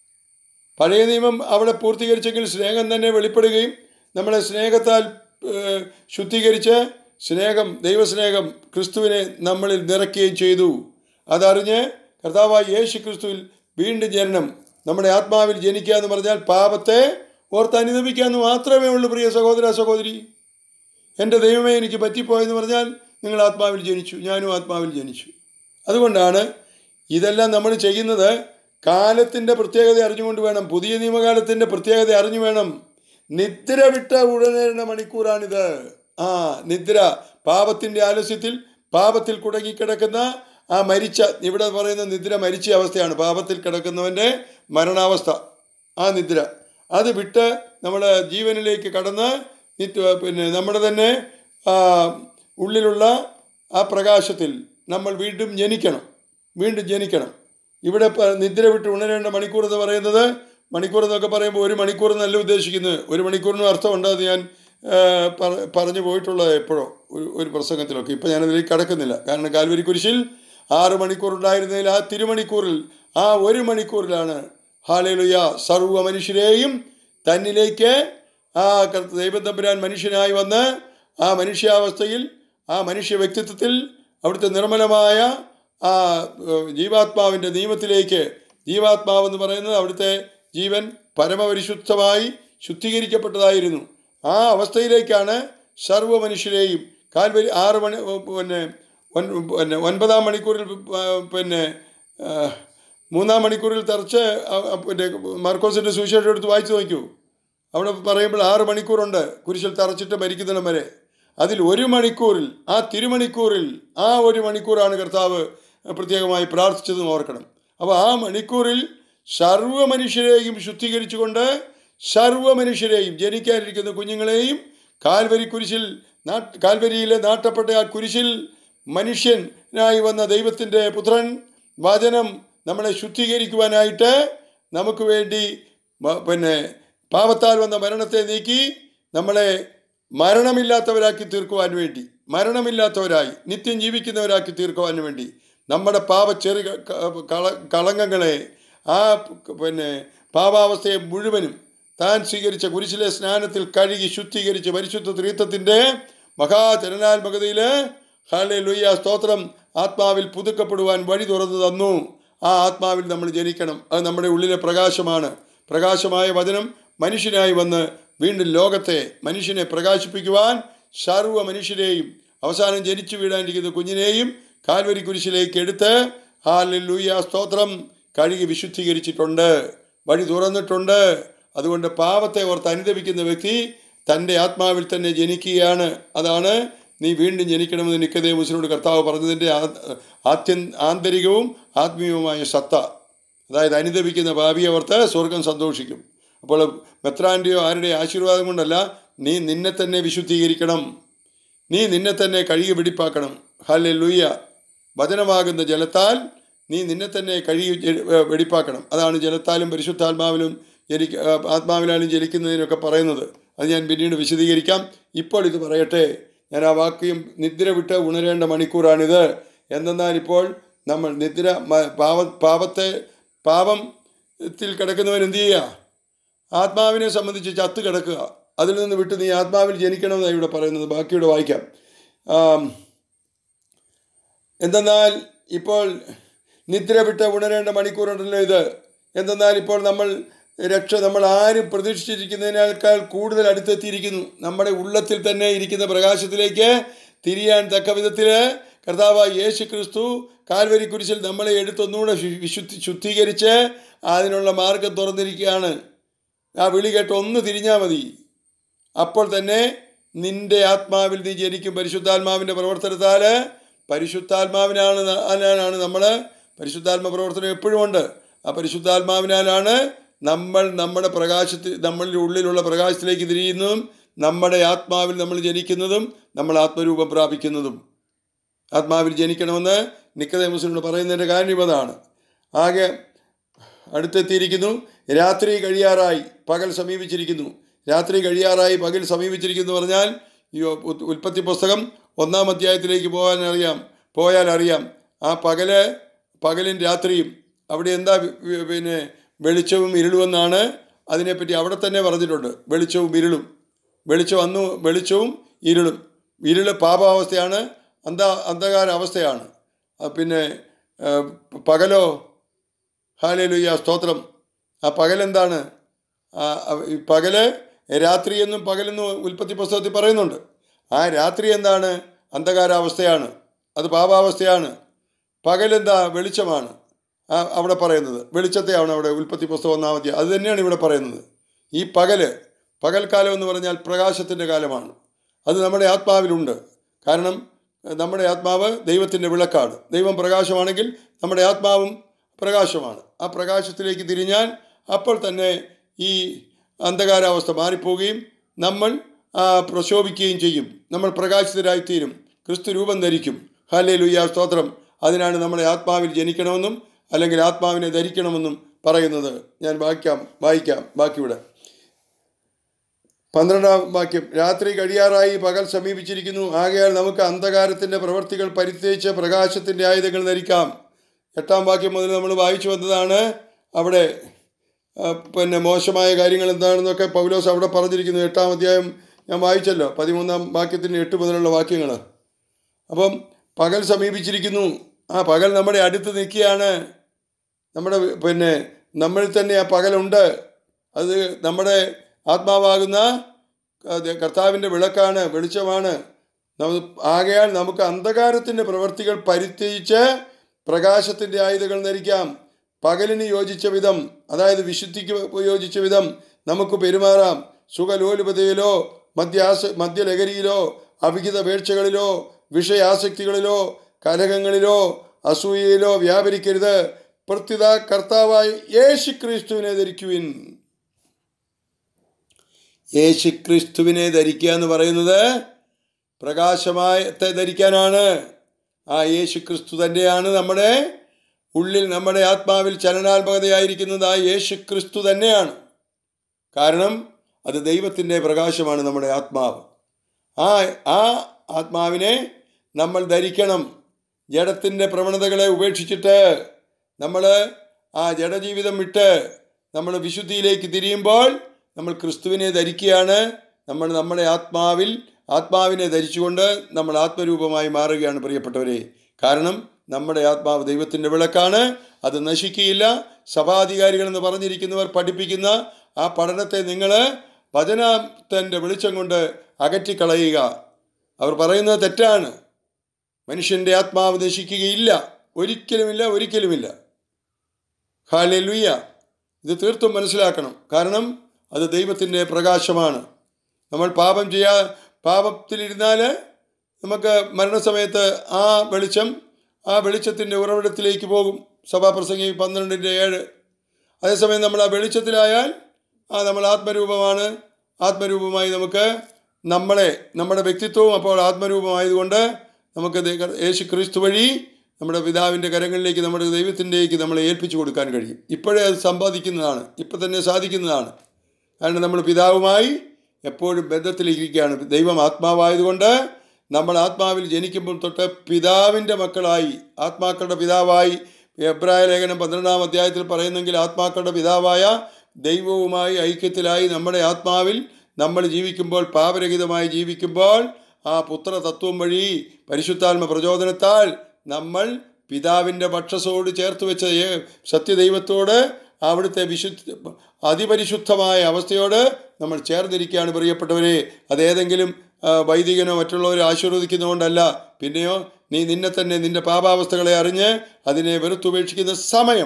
പഴയ നിയമം അവിടെ പൂർത്തീകരിച്ചെങ്കിൽ സ്നേഹം തന്നെ വെളിപ്പെടുകയും നമ്മളെ സ്നേഹത്താൽ ഏഹ്, ശുദ്ധീകരിച്ച് സ്നേഹം ദൈവസ്നേഹം ക്രിസ്തുവിനെ നമ്മളിൽ നിറയ്ക്കുകയും ചെയ്തു അതറിഞ്ഞ് കർത്താവായ യേശു ക്രിസ്തുവിൽ വീണ്ടും ജനനം നമ്മുടെ ആത്മാവിൽ ജനിക്കുക എന്ന് പറഞ്ഞാൽ പാപത്തെ ഓർത്ത് അനുദമിക്കുക എന്ന് മാത്രമേ ഉള്ളൂ പ്രിയ സഹോദര സഹോദരി എൻ്റെ ദൈവമേ എനിക്ക് പറ്റിപ്പോയെന്ന് പറഞ്ഞാൽ നിങ്ങൾ ആത്മാവിൽ ജനിച്ചു ഞാനും ആത്മാവിൽ ജനിച്ചു അതുകൊണ്ടാണ് ഇതെല്ലാം നമ്മൾ ചെയ്യുന്നത് കാലത്തിൻ്റെ പ്രത്യേകത അറിഞ്ഞുകൊണ്ട് വേണം പുതിയ നിയമകാലത്തിൻ്റെ പ്രത്യേകത അറിഞ്ഞു വേണം നിദ്ര വിട്ട ഉടനേരണ മണിക്കൂറാണിത് ആ നിദ്ര പാപത്തിൻ്റെ ആലസ്യത്തിൽ പാപത്തിൽ കുടങ്ങിക്കിടക്കുന്ന ആ മരിച്ച ഇവിടെ പറയുന്ന നിദ്ര മരിച്ച അവസ്ഥയാണ് പാപത്തിൽ കിടക്കുന്നവൻ്റെ മരണാവസ്ഥ ആ നിദ്ര അത് വിട്ട് നമ്മൾ ജീവനിലേക്ക് കടന്ന് നിത്യ പിന്നെ നമ്മുടെ തന്നെ ആ, ഉള്ളിലുള്ള ആ പ്രകാശത്തിൽ നമ്മൾ വീണ്ടും ജനിക്കണം വീണ്ടും ജനിക്കണം ഇവിടെ പ- നിദ്ര വിട്ട് ഉണരേണ്ട മണിക്കൂർ എന്ന് പറയുന്നത് മണിക്കൂർ എന്നൊക്കെ പറയുമ്പോൾ ഒരു മണിക്കൂർ എന്നല്ല ഉദ്ദേശിക്കുന്നത് ഒരു മണിക്കൂറിനും അർത്ഥമുണ്ട് അത് ഞാൻ ആ, പറ- പറഞ്ഞു പോയിട്ടുള്ളത് എപ്പോഴോ ഒരു ഒരു പ്രസംഗത്തിലൊക്കെ ഇപ്പം ഞാനതിലേക്ക് കടക്കുന്നില്ല കാരണം കാൽവരി കുരിശിൽ ആറ് മണിക്കൂർ ഉണ്ടായിരുന്നതിൽ ആ തിരുമണിക്കൂറിൽ ആ ഒരു മണിക്കൂറിലാണ് ഹാലേലുയ സർവ്വ മനുഷ്യരെയും തന്നിലേക്ക് ആ കർത്ത- ദൈവം തമ്പുരാൻ മനുഷ്യനായി വന്ന് ആ മനുഷ്യാവസ്ഥയിൽ ആ മനുഷ്യ വ്യക്തിത്വത്തിൽ അവിടുത്തെ നിർമ്മലമായ ആ ഏഹ്, ജീവാത്മാവിൻ്റെ നിയമത്തിലേക്ക് ജീവാത്മാവെന്ന് പറയുന്നത് അവിടുത്തെ ജീവൻ പരമപരിശുദ്ധമായി ശുദ്ധീകരിക്കപ്പെട്ടതായിരുന്നു ആ അവസ്ഥയിലേക്കാണ് സർവ്വ മനുഷ്യരെയും കാൽവരി ആറ് മണി പിന്നെ ഒൻ- പിന്നെ ഒൻപതാം മണിക്കൂറിൽ ആ, പിന്നെ ആ, മൂന്നാം മണിക്കൂറിൽ തറച്ച് ആ- ആ, പിന്നെ മാർക്കോസിൻ്റെ സുവിശേഷം എടുത്ത് വായിച്ചു നോക്കൂ അവിടെ പറയുമ്പോൾ ആറ് മണിക്കൂറുണ്ട് കുരിശിൽ തറച്ചിട്ട് മരിക്കുന്നിടം വരെ അതിൽ ഒരു മണിക്കൂറിൽ ആ തിരുമണിക്കൂറിൽ ആ ഒരു മണിക്കൂറാണ് കർത്താവ് പ്രത്യേകമായി പ്രാർത്ഥിച്ചതെന്ന് ഓർക്കണം അപ്പോൾ ആ മണിക്കൂറിൽ സർവ്വ മനുഷ്യരെയും ശുദ്ധീകരിച്ചുകൊണ്ട് സർവ്വ മനുഷ്യരെയും ജനിക്കാനിരിക്കുന്ന കുഞ്ഞുങ്ങളെയും കാൽവരി കുരിശിൽ നാട്ട് കാൽവരിയിൽ നാട്ടപ്പെട്ട ആ കുരിശിൽ മനുഷ്യനായി വന്ന ദൈവത്തിൻ്റെ പുത്രൻ വചനം നമ്മളെ ശുദ്ധീകരിക്കുവാനായിട്ട് നമുക്ക് വേണ്ടി മ- പിന്നെ പാപത്താൽ വന്ന മരണത്തെ നീക്കി നമ്മളെ മരണമില്ലാത്തവരാക്കി തീർക്കുവാൻ വേണ്ടി മരണമില്ലാത്തവരായി നിത്യം ജീവിക്കുന്നവരാക്കി തീർക്കുവാൻ വേണ്ടി നമ്മുടെ പാപ ചെറു കള കളങ്കങ്ങളെ ആ പിന്നെ പാപാവസ്ഥയെ മുഴുവനും താൻ സ്വീകരിച്ച കുരിശിലെ സ്നാനത്തിൽ കഴുകി ശുദ്ധീകരിച്ച് പരിശുദ്ധ ത്രീത്വത്തിൻ്റെ മഹാചലനാത്മകതയിൽ ഹാലെ ലുയ്യ സ്തോത്രം ആത്മാവിൽ പുതുക്കപ്പെടുവാൻ വഴി തുറന്നു തന്നു ആ ആത്മാവിൽ നമ്മൾ ജനിക്കണം അത് നമ്മുടെ ഉള്ളിലെ പ്രകാശമാണ് പ്രകാശമായ വചനം മനുഷ്യനായി വന്ന് വീണ്ടും ലോകത്തെ മനുഷ്യനെ പ്രകാശിപ്പിക്കുവാൻ സർവ്വ മനുഷ്യരെയും അവസാനം ജനിച്ചു വീഴാനിരിക്കുന്ന കുഞ്ഞിനെയും കാൽവരി കുരിശിലേക്ക് എടുത്ത് ഹാലൂയ സ്തോത്രം കഴുകി വിശുദ്ധീകരിച്ചിട്ടുണ്ട് വഴി തുറന്നിട്ടുണ്ട് അതുകൊണ്ട് പാപത്തെ ഓർത്ത് അനുദപിക്കുന്ന വ്യക്തി തൻ്റെ ആത്മാവിൽ തന്നെ ജനിക്കുകയാണ് അതാണ് നീ വീണ്ടും ജനിക്കണമെന്ന് നിക്കതേമുസിനോട് കർത്താവ് പറഞ്ഞതിൻ്റെ ആ- ആത്യൻ ആന്തരികവും ആത്മീയവുമായ സത്ത അതായത് അനുദപിക്കുന്ന ഭാവിയെ ഓർത്ത് സ്വർഗം സന്തോഷിക്കും അപ്പോൾ മെത്രാൻ്റെയോ ആരുടെയോ ആശീർവാദം കൊണ്ടല്ല നീ നിന്നെ തന്നെ വിശുദ്ധീകരിക്കണം നീ നിന്നെ തന്നെ കഴുകി വെടിപ്പാക്കണം ഹല്ലെ ലൂയ്യ വചനമാകുന്ന ജലത്താൽ നീ നിന്നെ തന്നെ കഴുകി ജെ- ഏ, വെടിപ്പാക്കണം അതാണ് ജലത്താലും പരിശുദ്ധാത്മാവിലും ജനിക്ക ആ, ആത്മാവിലാലും ജനിക്കുന്നതിനൊക്കെ പറയുന്നത് അത് ഞാൻ പിന്നീട് വിശദീകരിക്കാം ഇപ്പോൾ ഇത് പറയട്ടെ ഞാൻ ആ വാക്യം നിദ്ര വിട്ട് ഉണരേണ്ട മണിക്കൂറാണിത് എന്തെന്നാൽ ഇപ്പോൾ നമ്മൾ നിദ്ര മ- പാവ പാപത്തെ പാപത്തിൽ കിടക്കുന്നവൻ എന്ത് ചെയ്യുക ആത്മാവിനെ സംബന്ധിച്ച് ചത്ത് കിടക്കുക അതിൽ നിന്ന് വിട്ട് നീ ആത്മാവിൽ ജനിക്കണമെന്നാണ് ഇവിടെ പറയുന്നത് ബാക്കിയുടെ വായിക്കാം ആം, എന്തെന്നാൽ ഇപ്പോൾ നിദ്ര വിട്ട് ഉണരേണ്ട മണിക്കൂറുണ്ടല്ലോ ഇത് എന്തെന്നാൽ ഇപ്പോൾ നമ്മൾ രക്ഷ നമ്മൾ ആരും പ്രതീക്ഷിച്ചിരിക്കുന്നതിനേക്കാൾ കൂടുതൽ അടുത്തെത്തിയിരിക്കുന്നു നമ്മുടെ ഉള്ളത്തിൽ തന്നെ ഇരിക്കുന്ന പ്രകാശത്തിലേക്ക് തിരിയാൻ തക്ക വിധത്തിൽ കർത്താവായ യേശു ക്രിസ്തു കാൽവരി കുരിശിൽ നമ്മളെ എടുത്തൊന്നുകൂടെ ശു- വിശുദ്ധി ശുദ്ധീകരിച്ച് അതിനുള്ള മാർഗം തുറന്നിരിക്കുകയാണ് ആ വിളി കേട്ട് ഒന്ന് തിരിഞ്ഞാൽ മതി അപ്പോൾ തന്നെ നിന്റെ ആത്മാവിൽ നീ ജനിക്കും പരിശുദ്ധാത്മാവിൻ്റെ പ്രവർത്തനത്താൽ പരിശുദ്ധാത്മാവിനാണ് ന- അതിനാലാണ് നമ്മൾ പരിശുദ്ധാത്മ പ്രവർത്തനം എപ്പോഴും ഉണ്ട് ആ പരിശുദ്ധാത്മാവിനാലാണ് നമ്മൾ നമ്മുടെ പ്രകാശത്തിൽ നമ്മളുടെ ഉള്ളിലുള്ള പ്രകാശത്തിലേക്ക് തിരിയുന്നതും നമ്മുടെ ആത്മാവിൽ നമ്മൾ ജനിക്കുന്നതും നമ്മൾ ആത്മരൂപം പ്രാപിക്കുന്നതും ആത്മാവിൽ ജനിക്കണമെന്ന് നിക്കതേമസിനോട് പറയുന്നതിൻ്റെ കാര്യം അതാണ് ആകെ അടുത്തെത്തിയിരിക്കുന്നു രാത്രി കഴിയാറായി പകൽ സമീപിച്ചിരിക്കുന്നു രാത്രി കഴിയാറായി പകൽ സമീപിച്ചിരിക്കുന്നു പറഞ്ഞാൽ ഈ ഉ- ഉൽപ്പത്തി പുസ്തകം ഒന്നാം അധ്യായത്തിലേക്ക് പോകാൻ അറിയാം പോയാൽ അറിയാം ആ പകല് പകലും രാത്രിയും അവിടെ എന്താ വി- വി- പിന്നെ വെളിച്ചവും ഇരുളുമെന്നാണ് അതിനെപ്പറ്റി അവിടെ തന്നെ പറഞ്ഞിട്ടുണ്ട് വെളിച്ചവും ഇരുളും വെളിച്ചം അന്നു വെളിച്ചവും ഇരുളും ഇരുള് പാപാവസ്ഥയാണ് അന്ധ അന്ധകാര അവസ്ഥയാണ് ആ പിന്നെ ആ, പകലോ ഹാലേലുയ്യ സ്തോത്രം ആ പകലെന്താണ് ആ, അവ- ഈ പകല് രാത്രിയെന്നും പകലെന്നും ഉൽപ്പത്തി പുസ്തകത്തിൽ പറയുന്നുണ്ട് ആ രാത്രി എന്താണ് അന്ധകാരാവസ്ഥയാണ് അത് പാപാവസ്ഥയാണ് പകലെന്താ വെളിച്ചമാണ് ആ അവിടെ പറയുന്നത് വെളിച്ചത്തെയാണ് അവിടെ ഉൽപ്പത്തി പുസ്തകം ഒന്നാമത്തെ അത് തന്നെയാണ് ഇവിടെ പറയുന്നത് ഈ പകല് പകൽക്കാലം എന്ന് പറഞ്ഞാൽ പ്രകാശത്തിൻ്റെ കാലമാണ് അത് നമ്മുടെ ആത്മാവിലുണ്ട് കാരണം എഹ്, നമ്മുടെ ആത്മാവ് ദൈവത്തിൻ്റെ വിളക്കാണ് ദൈവം പ്രകാശമാണെങ്കിൽ നമ്മുടെ ആത്മാവും പ്രകാശമാണ് ആ പ്രകാശത്തിലേക്ക് തിരിഞ്ഞാൽ അപ്പോൾ തന്നെ ഈ അന്ധകാരാവസ്ഥ മാറിപ്പോവുകയും നമ്മൾ ആ, പ്രശോഭിക്കുകയും ചെയ്യും നമ്മൾ പ്രകാശിതരായിത്തീരും ക്രിസ്തു രൂപം ധരിക്കും ഹാലേ ലുയ്യ സ്തോത്രം അതിനാണ് നമ്മുടെ ആത്മാവിൽ ജനിക്കണമെന്നും അല്ലെങ്കിൽ ആത്മാവിനെ ധരിക്കണമെന്നും പറയുന്നത് ഞാൻ വായിക്കാം വായിക്കാം ബാക്കിയുടെ പന്ത്രണ്ടാം വാക്യം രാത്രി കഴിയാറായി പകൽ സമീപിച്ചിരിക്കുന്നു ആകയാൽ നമുക്ക് അന്ധകാരത്തിൻ്റെ പ്രവൃത്തികൾ പരിത്യജിച്ച് പ്രകാശത്തിൻ്റെ ആയുധങ്ങൾ ധരിക്കാം എട്ടാം വാക്യം മുതൽ നമ്മൾ വായിച്ചു വന്നതാണ് അവിടെ ആ, പിന്നെ മോശമായ കാര്യങ്ങൾ എന്താണെന്നൊക്കെ പൗലോസ് അവിടെ പറഞ്ഞിരിക്കുന്നു എട്ടാം അധ്യായം ഞാൻ വായിച്ചല്ലോ പതിമൂന്നാം വാക്യത്തിൻ്റെ എട്ട് മുതലുള്ള വാക്യങ്ങൾ അപ്പം പകൽ സമീപിച്ചിരിക്കുന്നു ആ പകൽ നമ്മുടെ അടുത്ത് നിൽക്കുകയാണ് നമ്മുടെ പിന്നെ നമ്മളിൽ തന്നെ ആ പകലുണ്ട് അത് നമ്മുടെ ആത്മാവാകുന്ന അത് കർത്താവിൻ്റെ വിളക്കാണ് വെളിച്ചമാണ് നമ്മ- ആകയാൽ നമുക്ക് അന്ധകാരത്തിൻ്റെ പ്രവൃത്തികൾ പരിത്യജിച്ച് പ്രകാശത്തിൻ്റെ ആയുധങ്ങൾ ധരിക്കാം പകലിന് യോജിച്ച വിധം അതായത് വിശുദ്ധിക്ക് യോജിച്ച വിധം നമുക്ക് പെരുമാറാം സുഖലോലുപതയിലോ മദ്യാസ മദ്യലഹരിയിലോ അവിഹിത വീഴ്ചകളിലോ വിഷയാസക്തികളിലോ കലഹങ്ങളിലോ അസൂയയിലോ വ്യാപരിക്കരുത് പ്രത്യുത കർത്താവായി യേശു ക്രിസ്തുവിനെ ധരിക്കുവിൻ യേശു ക്രിസ്തുവിനെ ധരിക്കുക എന്ന് പറയുന്നത് പ്രകാശമായത്തെ ധരിക്കാനാണ് ആ യേശു ക്രിസ്തു തന്നെയാണ് നമ്മുടെ ഉള്ളിൽ നമ്മുടെ ആത്മാവിൽ ചലനാത്മകതയായിരിക്കുന്നത് ആ യേശു ക്രിസ്തു തന്നെയാണ് കാരണം അത് ദൈവത്തിൻ്റെ പ്രകാശമാണ് നമ്മുടെ ആത്മാവ് ആ ആ ആത്മാവിനെ നമ്മൾ ധരിക്കണം ജഡത്തിൻ്റെ പ്രവണതകളെ ഉപേക്ഷിച്ചിട്ട് നമ്മൾ ആ ജഡജീവിതം വിട്ട് നമ്മൾ വിശുദ്ധിയിലേക്ക് തിരിയുമ്പോൾ നമ്മൾ ക്രിസ്തുവിനെ ധരിക്കുകയാണ് നമ്മൾ നമ്മുടെ ആത്മാവിൽ ആത്മാവിനെ ധരിച്ചുകൊണ്ട് നമ്മൾ ആത്മരൂപമായി മാറുകയാണ് പ്രിയപ്പെട്ടവരെ കാരണം നമ്മുടെ ആത്മാവ് ദൈവത്തിൻ്റെ വിളക്കാണ് അത് നശിക്കുകയില്ല സഭാധികാരികൾ എന്ന് പറഞ്ഞിരിക്കുന്നവർ പഠിപ്പിക്കുന്ന ആ പഠനത്തെ നിങ്ങൾ വചനത്തിൻ്റെ വെളിച്ചം കൊണ്ട് അകറ്റിക്കളയുക അവർ പറയുന്നത് തെറ്റാണ് മനുഷ്യൻ്റെ ആത്മാവ് നശിക്കുകയില്ല ഒരിക്കലുമില്ല ഒരിക്കലുമില്ല ഹാലെലുയ്യ ഇത് തീർത്തും മനസ്സിലാക്കണം കാരണം അത് ദൈവത്തിൻ്റെ പ്രകാശമാണ് നമ്മൾ പാപം ചെയ്യാ പാപത്തിലിരുന്നാൽ നമുക്ക് മരണസമയത്ത് ആ വെളിച്ചം ആ വെളിച്ചത്തിൻ്റെ ഉറവിടത്തിലേക്ക് പോകും സഭാപ്രസംഗി പന്ത്രണ്ടിൻ്റെ ഏഴ് അതേസമയം നമ്മൾ ആ വെളിച്ചത്തിലായാൽ ആ നമ്മൾ ആത്മരൂപമാണ് ആത്മരൂപമായി നമുക്ക് നമ്മളെ നമ്മുടെ വ്യക്തിത്വവും അപ്പോൾ ആത്മരൂപമായതുകൊണ്ട് നമുക്ക് ദൈ- യേശു ക്രിസ്തു വഴി നമ്മുടെ പിതാവിൻ്റെ കരങ്ങളിലേക്ക് നമ്മുടെ ദൈവത്തിൻ്റെക്ക് നമ്മളെ ഏൽപ്പിച്ചു കൊടുക്കാൻ കഴിയും ഇപ്പോഴേ അത് സമ്പാദിക്കുന്നതാണ് ഇപ്പം തന്നെ സാധിക്കുന്നതാണ് കാരണം നമ്മൾ പിതാവുമായി എപ്പോഴും ബന്ധത്തിലിരിക്കുകയാണ് ദൈവം ആത്മാവായതുകൊണ്ട് നമ്മൾ ആത്മാവിൽ ജനിക്കുമ്പോൾ തൊട്ട് പിതാവിൻ്റെ മക്കളായി ആത്മാക്കളുടെ പിതാവായി എബ്രായ ലേഖനം പന്ത്രണ്ടാം അധ്യായത്തിൽ പറയുന്നെങ്കിൽ ആത്മാക്കളുടെ പിതാവായ ദൈവവുമായി ഐക്യത്തിലായി നമ്മുടെ ആത്മാവിൽ നമ്മൾ ജീവിക്കുമ്പോൾ പാപരഹിതമായി ജീവിക്കുമ്പോൾ ആ പുത്ര തത്വം വഴി പരിശുദ്ധാത്മ പ്രചോദനത്താൽ നമ്മൾ പിതാവിൻ്റെ പക്ഷസോട് ചേർത്ത് വെച്ച ഏ- സത്യദൈവത്തോട് അവിടുത്തെ വിശുദ്ധ അതിപരിശുദ്ധമായ അവസ്ഥയോട് നമ്മൾ ചേർന്നിരിക്കുകയാണ് പ്രിയപ്പെട്ടവരെ അതേതെങ്കിലും ആ, വൈദികനോ മറ്റുള്ളവരോ ആശീർവദിക്കുന്നതുകൊണ്ടല്ല പിന്നെയോ നീ നിന്നെ തന്നെ നിന്റെ പാപാവസ്ഥകളെ അറിഞ്ഞ് അതിനെ വെറുത്തുപേക്ഷിക്കുന്ന സമയം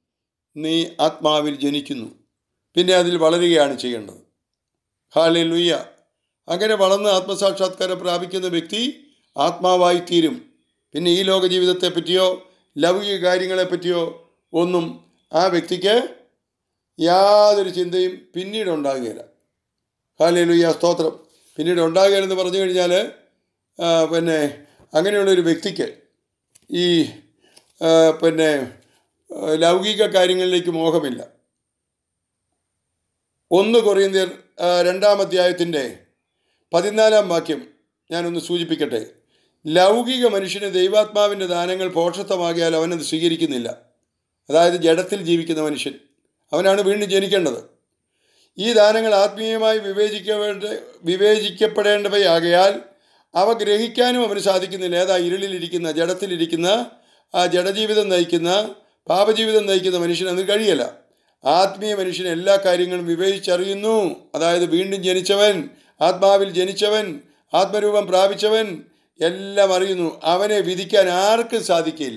നീ ആത്മാവിൽ ജനിക്കുന്നു പിന്നെ അതിൽ വളരുകയാണ് ചെയ്യേണ്ടത് ഹാലെ ലുയ്യ അങ്ങനെ വളർന്ന് ആത്മസാക്ഷാത്കാരം പ്രാപിക്കുന്ന വ്യക്തി ആത്മാവായി തീരും പിന്നെ ഈ ലോക ജീവിതത്തെ പറ്റിയോ ലൗകിക കാര്യങ്ങളെ പറ്റിയോ ഒന്നും ആ വ്യക്തിക്ക് യാതൊരു ചിന്തയും പിന്നീട് ഉണ്ടാകുകയില്ല ഹാലെ ലുയ്യ സ്തോത്രം പിന്നീട് ഉണ്ടാകുകയില്ലെന്ന് പറഞ്ഞു കഴിഞ്ഞാൽ ആ, പിന്നെ അങ്ങനെയുള്ളൊരു വ്യക്തിക്ക് ഈ ആ, പിന്നെ ആ, ലൗകിക കാര്യങ്ങളിലേക്ക് മോഹമില്ല ഒന്ന് കൊറിയന്തിയർ ആ, രണ്ടാം അധ്യായത്തിൻ്റെ പതിനാലാം വാക്യം ഞാനൊന്ന് സൂചിപ്പിക്കട്ടെ ലൗകിക മനുഷ്യന് ദൈവാത്മാവിൻ്റെ ദാനങ്ങൾ പോഷത്വമാകിയാൽ അവനത് സ്വീകരിക്കുന്നില്ല അതായത് ജഡത്തിൽ ജീവിക്കുന്ന മനുഷ്യൻ അവനാണ് വീണ്ടും ജനിക്കേണ്ടത് ഈ ദാനങ്ങൾ ആത്മീയമായി വിവേചിക്കേണ്ട വിവേചിക്കപ്പെടേണ്ടവയാകയാൽ അവ ഗ്രഹിക്കാനും അവന് സാധിക്കുന്നില്ല ഏതാ ഇരുളിലിരിക്കുന്ന ജഡത്തിലിരിക്കുന്ന ആ ജഡജീവിതം നയിക്കുന്ന പാപജീവിതം നയിക്കുന്ന മനുഷ്യന് അത് കഴിയല്ല ആത്മീയ മനുഷ്യൻ എല്ലാ കാര്യങ്ങളും വിവേചിച്ചറിയുന്നു അതായത് വീണ്ടും ജനിച്ചവൻ ആത്മാവിൽ ജനിച്ചവൻ ആത്മരൂപം പ്രാപിച്ചവൻ എല്ലാം അറിയുന്നു അവനെ വിധിക്കാൻ ആർക്കും സാധിക്കില്ല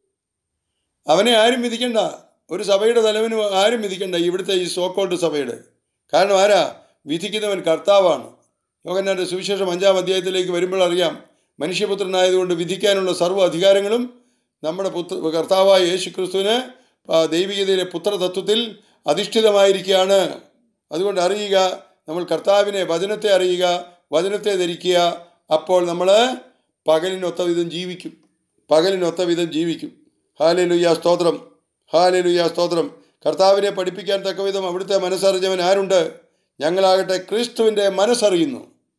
അവനെ ആരും വിധിക്കണ്ട ഒരു സഭയുടെ തലവന് ആരും വിധിക്കണ്ട ഇവിടുത്തെ ഈ സോക്കോൾഡ് സഭയുടെ കാരണം ആരാ വിധിക്കുന്നവൻ കർത്താവാണ് യോഗന്നാൻ്റെ സുവിശേഷം അഞ്ചാം അധ്യായത്തിലേക്ക് വരുമ്പോൾ അറിയാം മനുഷ്യപുത്രനായതുകൊണ്ട് വിധിക്കാനുള്ള സർവ്വ അധികാരങ്ങളും നമ്മുടെ പുത്ര കർത്താവായ യേശു ക്രിസ്തുവിന് ആ, ദൈവികതയിലെ പുത്രതത്വത്തിൽ അധിഷ്ഠിതമായിരിക്കുകയാണ് അതുകൊണ്ട് അറിയുക നമ്മൾ കർത്താവിനെ വചനത്തെ അറിയുക വചനത്തെ ധരിക്കുക അപ്പോൾ നമ്മൾ പകലിനൊത്ത വിധം ജീവിക്കും പകലിനൊത്ത വിധം ജീവിക്കും ഹാലലുയ്യ സ്തോത്രം ഹാലലുയ്യ സ്തോത്രം കർത്താവിനെ പഠിപ്പിക്കാൻ തക്കവിധം അവിടുത്തെ മനസ്സറിഞ്ഞവൻ ആരുണ്ട് ഞങ്ങളാകട്ടെ ക്രിസ്തുവിൻ്റെ മനസ്സറിയുന്നു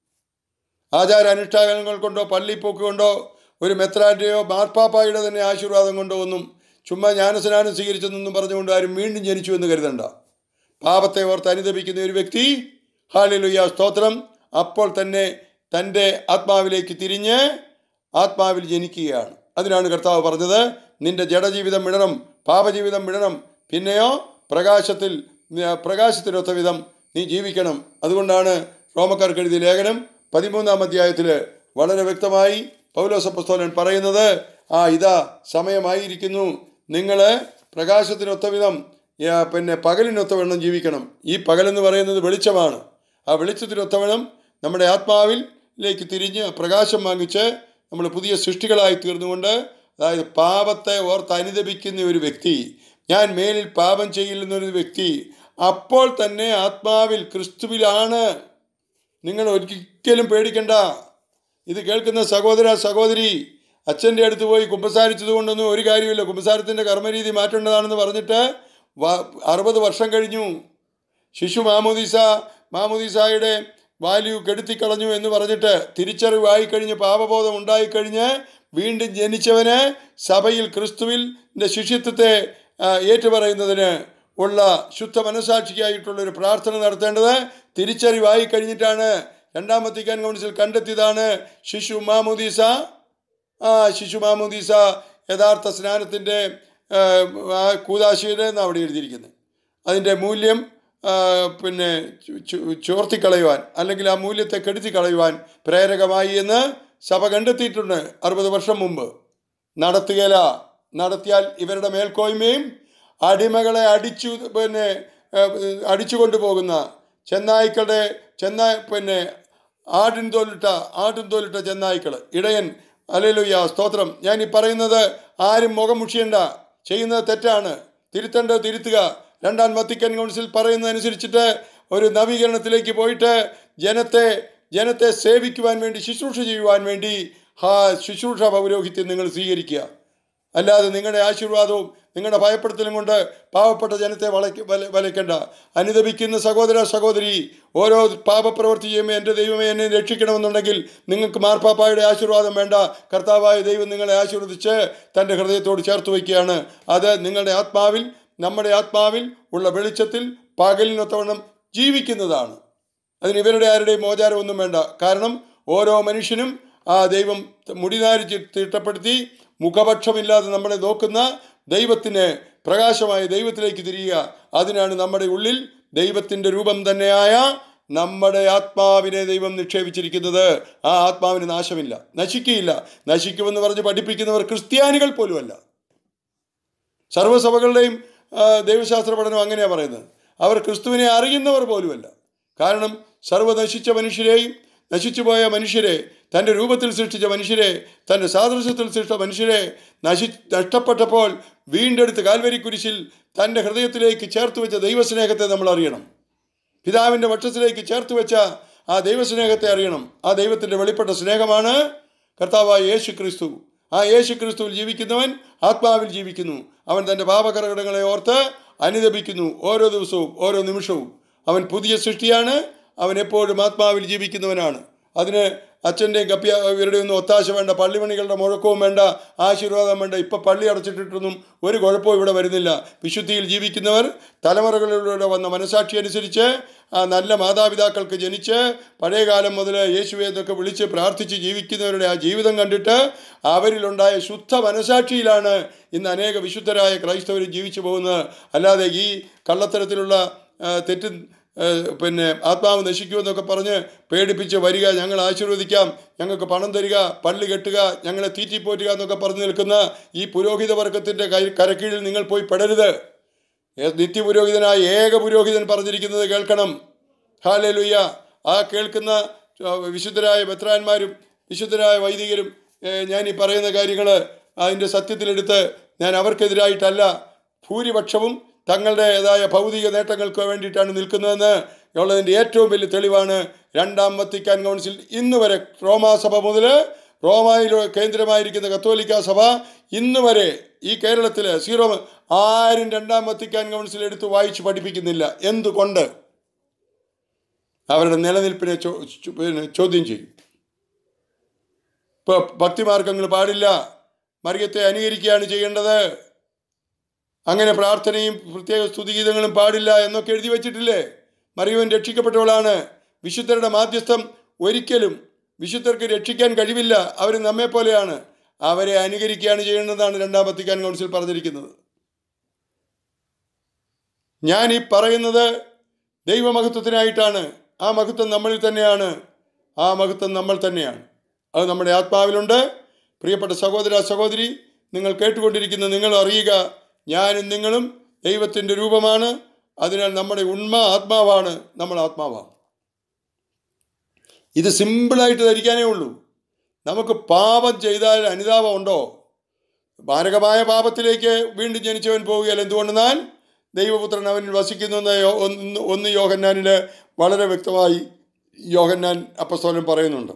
ആചാരാനുഷ്ഠാനങ്ങൾ കൊണ്ടോ പള്ളിപ്പോക്ക് കൊണ്ടോ ഒരു മെത്രാൻ്റെയോ മാർപ്പാപ്പായുടെ തന്നെ ആശീർവാദം കൊണ്ടോ ഒന്നും ചുമ്മാ ജ്ഞാനസ്നാനം സ്വീകരിച്ചെന്നൊന്നും പറഞ്ഞുകൊണ്ട് ആരും വീണ്ടും ജനിച്ചു എന്ന് കരുതണ്ട പാപത്തെ ഓർത്ത് അനുദപിക്കുന്ന ഒരു വ്യക്തി ഹാലിലുയ്യ സ്തോത്രം അപ്പോൾ തന്നെ തൻ്റെ ആത്മാവിലേക്ക് തിരിഞ്ഞ് ആത്മാവിൽ ജനിക്കുകയാണ് അതിനാണ് കർത്താവ് പറഞ്ഞത് നിന്റെ ജഡജീവിതം വിടണം പാപജീവിതം വിടണം പിന്നെയോ പ്രകാശത്തിൽ ആ, പ്രകാശത്തിനൊത്ത വിധം നീ ജീവിക്കണം അതുകൊണ്ടാണ് റോമക്കാർക്ക് എഴുതിയ ലേഖനം പതിമൂന്നാം അധ്യായത്തിൽ വളരെ വ്യക്തമായി പൗലോസപ്പസ്തോലൻ പറയുന്നത് ആ ഇതാ സമയമായിരിക്കുന്നു നിങ്ങൾ പ്രകാശത്തിനൊത്ത വിധം ആ, പിന്നെ പകലിനൊത്തവണ്ണം ജീവിക്കണം ഈ പകലെന്ന് പറയുന്നത് വെളിച്ചമാണ് ആ വെളിച്ചത്തിനൊത്തവണ്ണം നമ്മുടെ ആത്മാവിലേക്ക് തിരിഞ്ഞ് പ്രകാശം വാങ്ങിച്ച് നമ്മൾ പുതിയ സൃഷ്ടികളായി തീർന്നുകൊണ്ട് അതായത് പാപത്തെ ഓർത്ത് അനുദപിക്കുന്ന ഒരു വ്യക്തി ഞാൻ മേലിൽ പാപം ചെയ്യില്ലെന്നൊരു വ്യക്തി അപ്പോൾ തന്നെ ആത്മാവിൽ ക്രിസ്തുവിലാണ് നിങ്ങൾ ഒരിക്കലും പേടിക്കണ്ട ഇത് കേൾക്കുന്ന സഹോദര സഹോദരി അച്ഛൻ്റെ അടുത്ത് പോയി കുമ്പസാരിച്ചത് കൊണ്ടൊന്നും ഒരു കാര്യമില്ല കുമ്പസാരത്തിൻ്റെ കർമ്മരീതി മാറ്റേണ്ടതാണെന്ന് പറഞ്ഞിട്ട് വ- അറുപത് വർഷം കഴിഞ്ഞു ശിശു മാമോദീസ മാമോദീസായുടെ വാല്യൂ കെടുത്തിക്കളഞ്ഞു എന്ന് പറഞ്ഞിട്ട് തിരിച്ചറിവായി കഴിഞ്ഞ് പാപബോധം ഉണ്ടായിക്കഴിഞ്ഞ് വീണ്ടും ജനിച്ചവന് സഭയിൽ ക്രിസ്തുവിൽ ശിഷ്യത്വത്തെ ആ, ഏറ്റുപറയുന്നതിന് ഉള്ള ശുദ്ധ മനസാക്ഷിക്കായിട്ടുള്ള ഒരു പ്രാർത്ഥന നടത്തേണ്ടത് തിരിച്ചറിവായി കഴിഞ്ഞിട്ടാണ് രണ്ടാം വത്തിക്കാൻ കൗൺസിൽ കണ്ടെത്തിയതാണ് ശിശു മാമോദീസ ആ ശിശു മാമോദീസ യഥാർത്ഥ സ്നാനത്തിൻ്റെ ആ കൂതാശയുടെ എന്നാണ് അവിടെ എഴുതിയിരിക്കുന്നത് അതിൻ്റെ മൂല്യം ആ, പിന്നെ ചു- ചു- ചോർത്തിക്കളയുവാൻ അല്ലെങ്കിൽ ആ മൂല്യത്തെ കെടുത്തി കളയുവാൻ പ്രേരകമായി എന്ന് സഭ കണ്ടെത്തിയിട്ടുണ്ട് അറുപത് വർഷം മുമ്പ് നടത്തുകയില്ല നടത്തിയാൽ ഇവരുടെ മേൽക്കോയ്മയും അടിമകളെ അടിച്ചു പിന്നെ ഏഹ്, അടിച്ചു കൊണ്ടുപോകുന്ന ചെന്നായ്ക്കളുടെ ചെന്നായ് പിന്നെ ആട്ടിൻ തോലിട്ട ആട്ടിൻ തോലിട്ട ചെന്നായ്ക്കൾ ഇടയൻ അലലുയ്യ സ്തോത്രം ഞാൻ ഈ പറയുന്നത് ആരും മുഖം മുഷിയണ്ട ചെയ്യുന്നത് തെറ്റാണ് തിരുത്തേണ്ടത് തിരുത്തുക രണ്ടാം വത്തിക്കൻ കൗൺസിൽ പറയുന്നതനുസരിച്ചിട്ട് ഒരു നവീകരണത്തിലേക്ക് പോയിട്ട് ജനത്തെ ജനത്തെ സേവിക്കുവാൻ വേണ്ടി ശുശ്രൂഷ ചെയ്യുവാൻ വേണ്ടി ഹാ ശുശ്രൂഷ പൗരോഹിത്യം നിങ്ങൾ സ്വീകരിക്കുക അല്ലാതെ നിങ്ങളുടെ ആശീർവാദവും നിങ്ങളുടെ ഭയപ്പെടുത്തലും കൊണ്ട് പാവപ്പെട്ട ജനത്തെ വളയ്ക്ക് വല വലയ്ക്കണ്ട അനുദപിക്കുന്ന സഹോദര സഹോദരി ഓരോ പാപപ്രവൃത്തി ചെയ്യുമ്പോൾ എൻ്റെ ദൈവമേ എന്നെ രക്ഷിക്കണമെന്നുണ്ടെങ്കിൽ നിങ്ങൾക്ക് മാർപ്പാപ്പായുടെ ആശീർവാദം വേണ്ട കർത്താവായ ദൈവം നിങ്ങളെ ആശീർവദിച്ച് തൻ്റെ ഹൃദയത്തോട് ചേർത്ത് വയ്ക്കുകയാണ് അത് നിങ്ങളുടെ ആത്മാവിൽ നമ്മുടെ ആത്മാവിൽ ഉള്ള വെളിച്ചത്തിൽ പകലിനൊത്തവണ്ണം ജീവിക്കുന്നതാണ് അതിന് ഇവരുടെ ആരുടെയും മോചാരമൊന്നും വേണ്ട കാരണം ഓരോ മനുഷ്യനും ആ ദൈവം മുടിനാരി ചി- തിട്ടപ്പെടുത്തി മുഖപക്ഷമില്ലാതെ നമ്മളെ നോക്കുന്ന ദൈവത്തിന് പ്രകാശമായ ദൈവത്തിലേക്ക് തിരിയുക അതിനാണ് നമ്മുടെ ഉള്ളിൽ ദൈവത്തിൻ്റെ രൂപം തന്നെയായ നമ്മുടെ ആത്മാവിനെ ദൈവം നിക്ഷേപിച്ചിരിക്കുന്നത് ആ ആത്മാവിന് നാശമില്ല നശിക്കുകയില്ല നശിക്കുമെന്ന് പറഞ്ഞ് പഠിപ്പിക്കുന്നവർ ക്രിസ്ത്യാനികൾ പോലുമല്ല സർവ്വസഭകളുടെയും ആ, ദൈവശാസ്ത്ര പഠനം അങ്ങനെയാണ് പറയുന്നത് അവർ ക്രിസ്തുവിനെ അറിയുന്നവർ പോലുമല്ല കാരണം സർവ്വ നശിച്ച മനുഷ്യരെയും നശിച്ചുപോയ മനുഷ്യരെ തൻ്റെ രൂപത്തിൽ സൃഷ്ടിച്ച മനുഷ്യരെ തൻ്റെ സാദൃശ്യത്തിൽ സൃഷ്ടിച്ച മനുഷ്യരെ നശി നഷ്ടപ്പെട്ടപ്പോൾ വീണ്ടെടുത്ത് കാൽവരി കുരിശിൽ തൻ്റെ ഹൃദയത്തിലേക്ക് ചേർത്ത് വെച്ച ദൈവസ്നേഹത്തെ നമ്മൾ അറിയണം പിതാവിൻ്റെ പക്ഷത്തിലേക്ക് ചേർത്ത് വെച്ച ആ ദൈവസ്നേഹത്തെ അറിയണം ആ ദൈവത്തിൻ്റെ വെളിപ്പെട്ട സ്നേഹമാണ് കർത്താവായ യേശു ക്രിസ്തു ആ യേശു ക്രിസ്തുവിൽ ജീവിക്കുന്നവൻ ആത്മാവിൽ ജീവിക്കുന്നു അവൻ തൻ്റെ പാപകരകടങ്ങളെ ഓർത്ത് അനുദപിക്കുന്നു ഓരോ ദിവസവും ഓരോ നിമിഷവും അവൻ പുതിയ സൃഷ്ടിയാണ് അവൻ എപ്പോഴും ആത്മാവിൽ ജീവിക്കുന്നവനാണ് അതിന് അച്ഛൻ്റെയും കപ്പിയ ഇവരുടെ ഒന്നും ഒത്താശ വേണ്ട പള്ളിമണികളുടെ മുഴക്കവും വേണ്ട ആശീർവാദം വേണ്ട ഇപ്പം പള്ളി അടച്ചിട്ടിട്ടൊന്നും ഒരു കുഴപ്പവും ഇവിടെ വരുന്നില്ല വിശുദ്ധിയിൽ ജീവിക്കുന്നവർ തലമുറകളിലൂടെ വന്ന മനസാക്ഷി അനുസരിച്ച് ആ നല്ല മാതാപിതാക്കൾക്ക് ജനിച്ച് പഴയകാലം മുതൽ യേശുവെ എന്നൊക്കെ വിളിച്ച് പ്രാർത്ഥിച്ച് ജീവിക്കുന്നവരുടെ ആ ജീവിതം കണ്ടിട്ട് അവരിലുണ്ടായ ശുദ്ധ മനസാക്ഷിയിലാണ് ഇന്ന് അനേക വിശുദ്ധരായ ക്രൈസ്തവർ ജീവിച്ചു പോകുന്നത് അല്ലാതെ ഈ കള്ളത്തരത്തിലുള്ള ആ, തെറ്റ് ആ, പിന്നെ ആത്മാവ് നശിക്കുമെന്നൊക്കെ പറഞ്ഞ് പേടിപ്പിച്ച് വരിക ഞങ്ങൾ ആശീർവദിക്കാം ഞങ്ങൾക്ക് പണം തരിക പള്ളി കെട്ടുക ഞങ്ങളെ തീറ്റിപ്പോറ്റുക എന്നൊക്കെ പറഞ്ഞു നിൽക്കുന്ന ഈ പുരോഹിത വർഗത്തിൻ്റെ കൈ കരക്കീഴിൽ നിങ്ങൾ പോയി പെടരുത് ഏ- നിത്യപുരോഹിതനായ ഏക പുരോഹിതൻ പറഞ്ഞിരിക്കുന്നത് കേൾക്കണം ഹാലേ ലുയ്യ ആ കേൾക്കുന്ന ആ, വിശുദ്ധരായ ബത്രാന്മാരും വിശുദ്ധരായ വൈദികരും ഏ, ഞാൻ ഈ പറയുന്ന കാര്യങ്ങൾ അതിൻ്റെ സത്യത്തിലെടുത്ത് ഞാൻ അവർക്കെതിരായിട്ടല്ല ഭൂരിപക്ഷവും തങ്ങളുടേതായ ഭൗതിക നേട്ടങ്ങൾക്ക് വേണ്ടിയിട്ടാണ് നിൽക്കുന്നതെന്ന് ഉള്ളതിൻ്റെ ഏറ്റവും വലിയ തെളിവാണ് രണ്ടാം വത്തിക്കാൻ കൗൺസിൽ ഇന്ന് വരെ റോമാസഭ മുതൽ റോമായിൽ കേന്ദ്രമായിരിക്കുന്ന കത്തോലിക്ക സഭ ഇന്ന് വരെ ഈ കേരളത്തിൽ സീറോ ആരും രണ്ടാം വത്തിക്കാൻ കൗൺസിൽ എടുത്ത് വായിച്ച് പഠിപ്പിക്കുന്നില്ല എന്തുകൊണ്ട് അവരുടെ നിലനിൽപ്പിനെ ചോ- ചോ- പിന്നെ ചോദ്യം ചെയ്യും ഇപ്പോൾ ഭക്തിമാർഗങ്ങൾ പാടില്ല മറിയത്തെ അനുകരിക്കുകയാണ് ചെയ്യേണ്ടത് അങ്ങനെ പ്രാർത്ഥനയും പ്രത്യേക സ്തുതിഗീതങ്ങളും പാടില്ല എന്നൊക്കെ എഴുതി വച്ചിട്ടില്ലേ മറിയവൻ രക്ഷിക്കപ്പെട്ടവളാണ് വിശുദ്ധരുടെ മാധ്യസ്ഥം ഒരിക്കലും വിശുദ്ധർക്ക് രക്ഷിക്കാൻ കഴിവില്ല അവർ നമ്മെ പോലെയാണ് അവരെ അനുകരിക്കുകയാണ് ചെയ്യേണ്ടതാണ് രണ്ടാം വത്തിക്കാൻ കൗൺസിൽ പറഞ്ഞിരിക്കുന്നത് ഞാൻ ഈ പറയുന്നത് ദൈവമഹത്വത്തിനായിട്ടാണ് ആ മഹത്വം നമ്മളിൽ തന്നെയാണ് ആ മഹത്വം നമ്മൾ തന്നെയാണ് അത് നമ്മുടെ ആത്മാവിലുണ്ട് പ്രിയപ്പെട്ട സഹോദര സഹോദരി നിങ്ങൾ കേട്ടുകൊണ്ടിരിക്കുന്ന നിങ്ങൾ അറിയുക ഞാനും നിങ്ങളും ദൈവത്തിൻ്റെ രൂപമാണ് അതിനാൽ നമ്മുടെ ഉണ്മ ആത്മാവാണ് നമ്മൾ ആത്മാവാണ് ഇത് സിമ്പിളായിട്ട് ധരിക്കാനേ ഉള്ളൂ നമുക്ക് പാപം ചെയ്താൽ അനുതാപം ഉണ്ടോ മാരകമായ പാപത്തിലേക്ക് വീണ്ടും ജനിച്ചവൻ പോവുകയല്ല എന്തുകൊണ്ടെന്നാൽ ദൈവപുത്രൻ അവനിൽ വസിക്കുന്നു എന്ന് യോ- ഒന്ന് ഒന്ന് യോഹന്നാനിൽ വളരെ വ്യക്തമായി യോഹന്നാൻ അപ്പസ്തോലൻ പറയുന്നുണ്ട്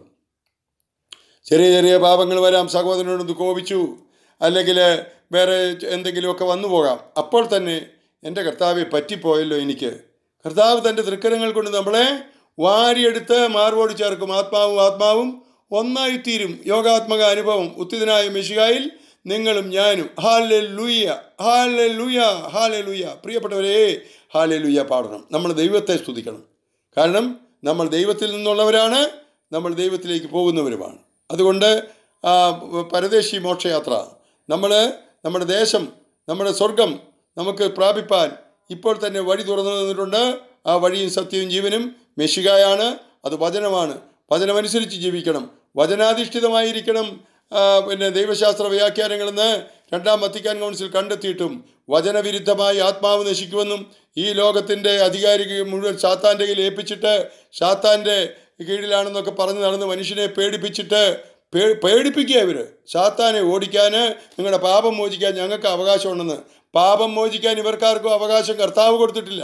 ചെറിയ ചെറിയ പാപങ്ങൾ വരാം സഹോദരനോടൊന്ന് കോപിച്ചു അല്ലെങ്കിൽ വേറെ എന്തെങ്കിലുമൊക്കെ വന്നു പോകാം അപ്പോൾ തന്നെ എൻ്റെ കർത്താവെ പറ്റിപ്പോയല്ലോ എനിക്ക് കർത്താവ് തൻ്റെ തൃക്കരങ്ങൾ കൊണ്ട് നമ്മളെ വാരിയെടുത്ത് മാർവോട് ചേർക്കും ആത്മാവും ആത്മാവും ഒന്നായിത്തീരും യോഗാത്മക അനുഭവം ഉത്തിതനായ മെഷികായിൽ നിങ്ങളും ഞാനും ഹാലെ ലൂയ ഹാലെ ലൂയ ഹാലെ ലൂയ പ്രിയപ്പെട്ടവരെ ഹാലെ ലൂയ പാടണം നമ്മൾ ദൈവത്തെ സ്തുതിക്കണം കാരണം നമ്മൾ ദൈവത്തിൽ നിന്നുള്ളവരാണ് നമ്മൾ ദൈവത്തിലേക്ക് പോകുന്നവരുമാണ് അതുകൊണ്ട് ആ, പരദേശി മോക്ഷയാത്ര നമ്മൾ നമ്മുടെ ദേശം നമ്മുടെ സ്വർഗം നമുക്ക് പ്രാപിപ്പാൻ ഇപ്പോൾ തന്നെ വഴി തുറന്നു തന്നിട്ടുണ്ട് ആ വഴിയും സത്യവും ജീവനും മെഷികായാണ് അത് വചനമാണ് വചനമനുസരിച്ച് ജീവിക്കണം വചനാധിഷ്ഠിതമായിരിക്കണം ആ, പിന്നെ ദൈവശാസ്ത്ര വ്യാഖ്യാനങ്ങളെന്ന് രണ്ടാം വത്തിക്കാൻ കൗൺസിൽ കണ്ടെത്തിയിട്ടും വചനവിരുദ്ധമായി ആത്മാവ് നശിക്കുമെന്നും ഈ ലോകത്തിൻ്റെ അധികാരി മുഴുവൻ സാത്താൻ്റെ കയ്യിൽ ഏൽപ്പിച്ചിട്ട് സാത്താൻ്റെ കീഴിലാണെന്നൊക്കെ പറഞ്ഞ് നടന്ന് മനുഷ്യനെ പേടിപ്പിച്ചിട്ട് പേ പേടിപ്പിക്കുക ഇവർ സാത്താനെ ഓടിക്കാൻ നിങ്ങളുടെ പാപം മോചിക്കാൻ ഞങ്ങൾക്ക് അവകാശമുണ്ടെന്ന് പാപം മോചിക്കാൻ ഇവർക്കാർക്കും അവകാശം കർത്താവ് കൊടുത്തിട്ടില്ല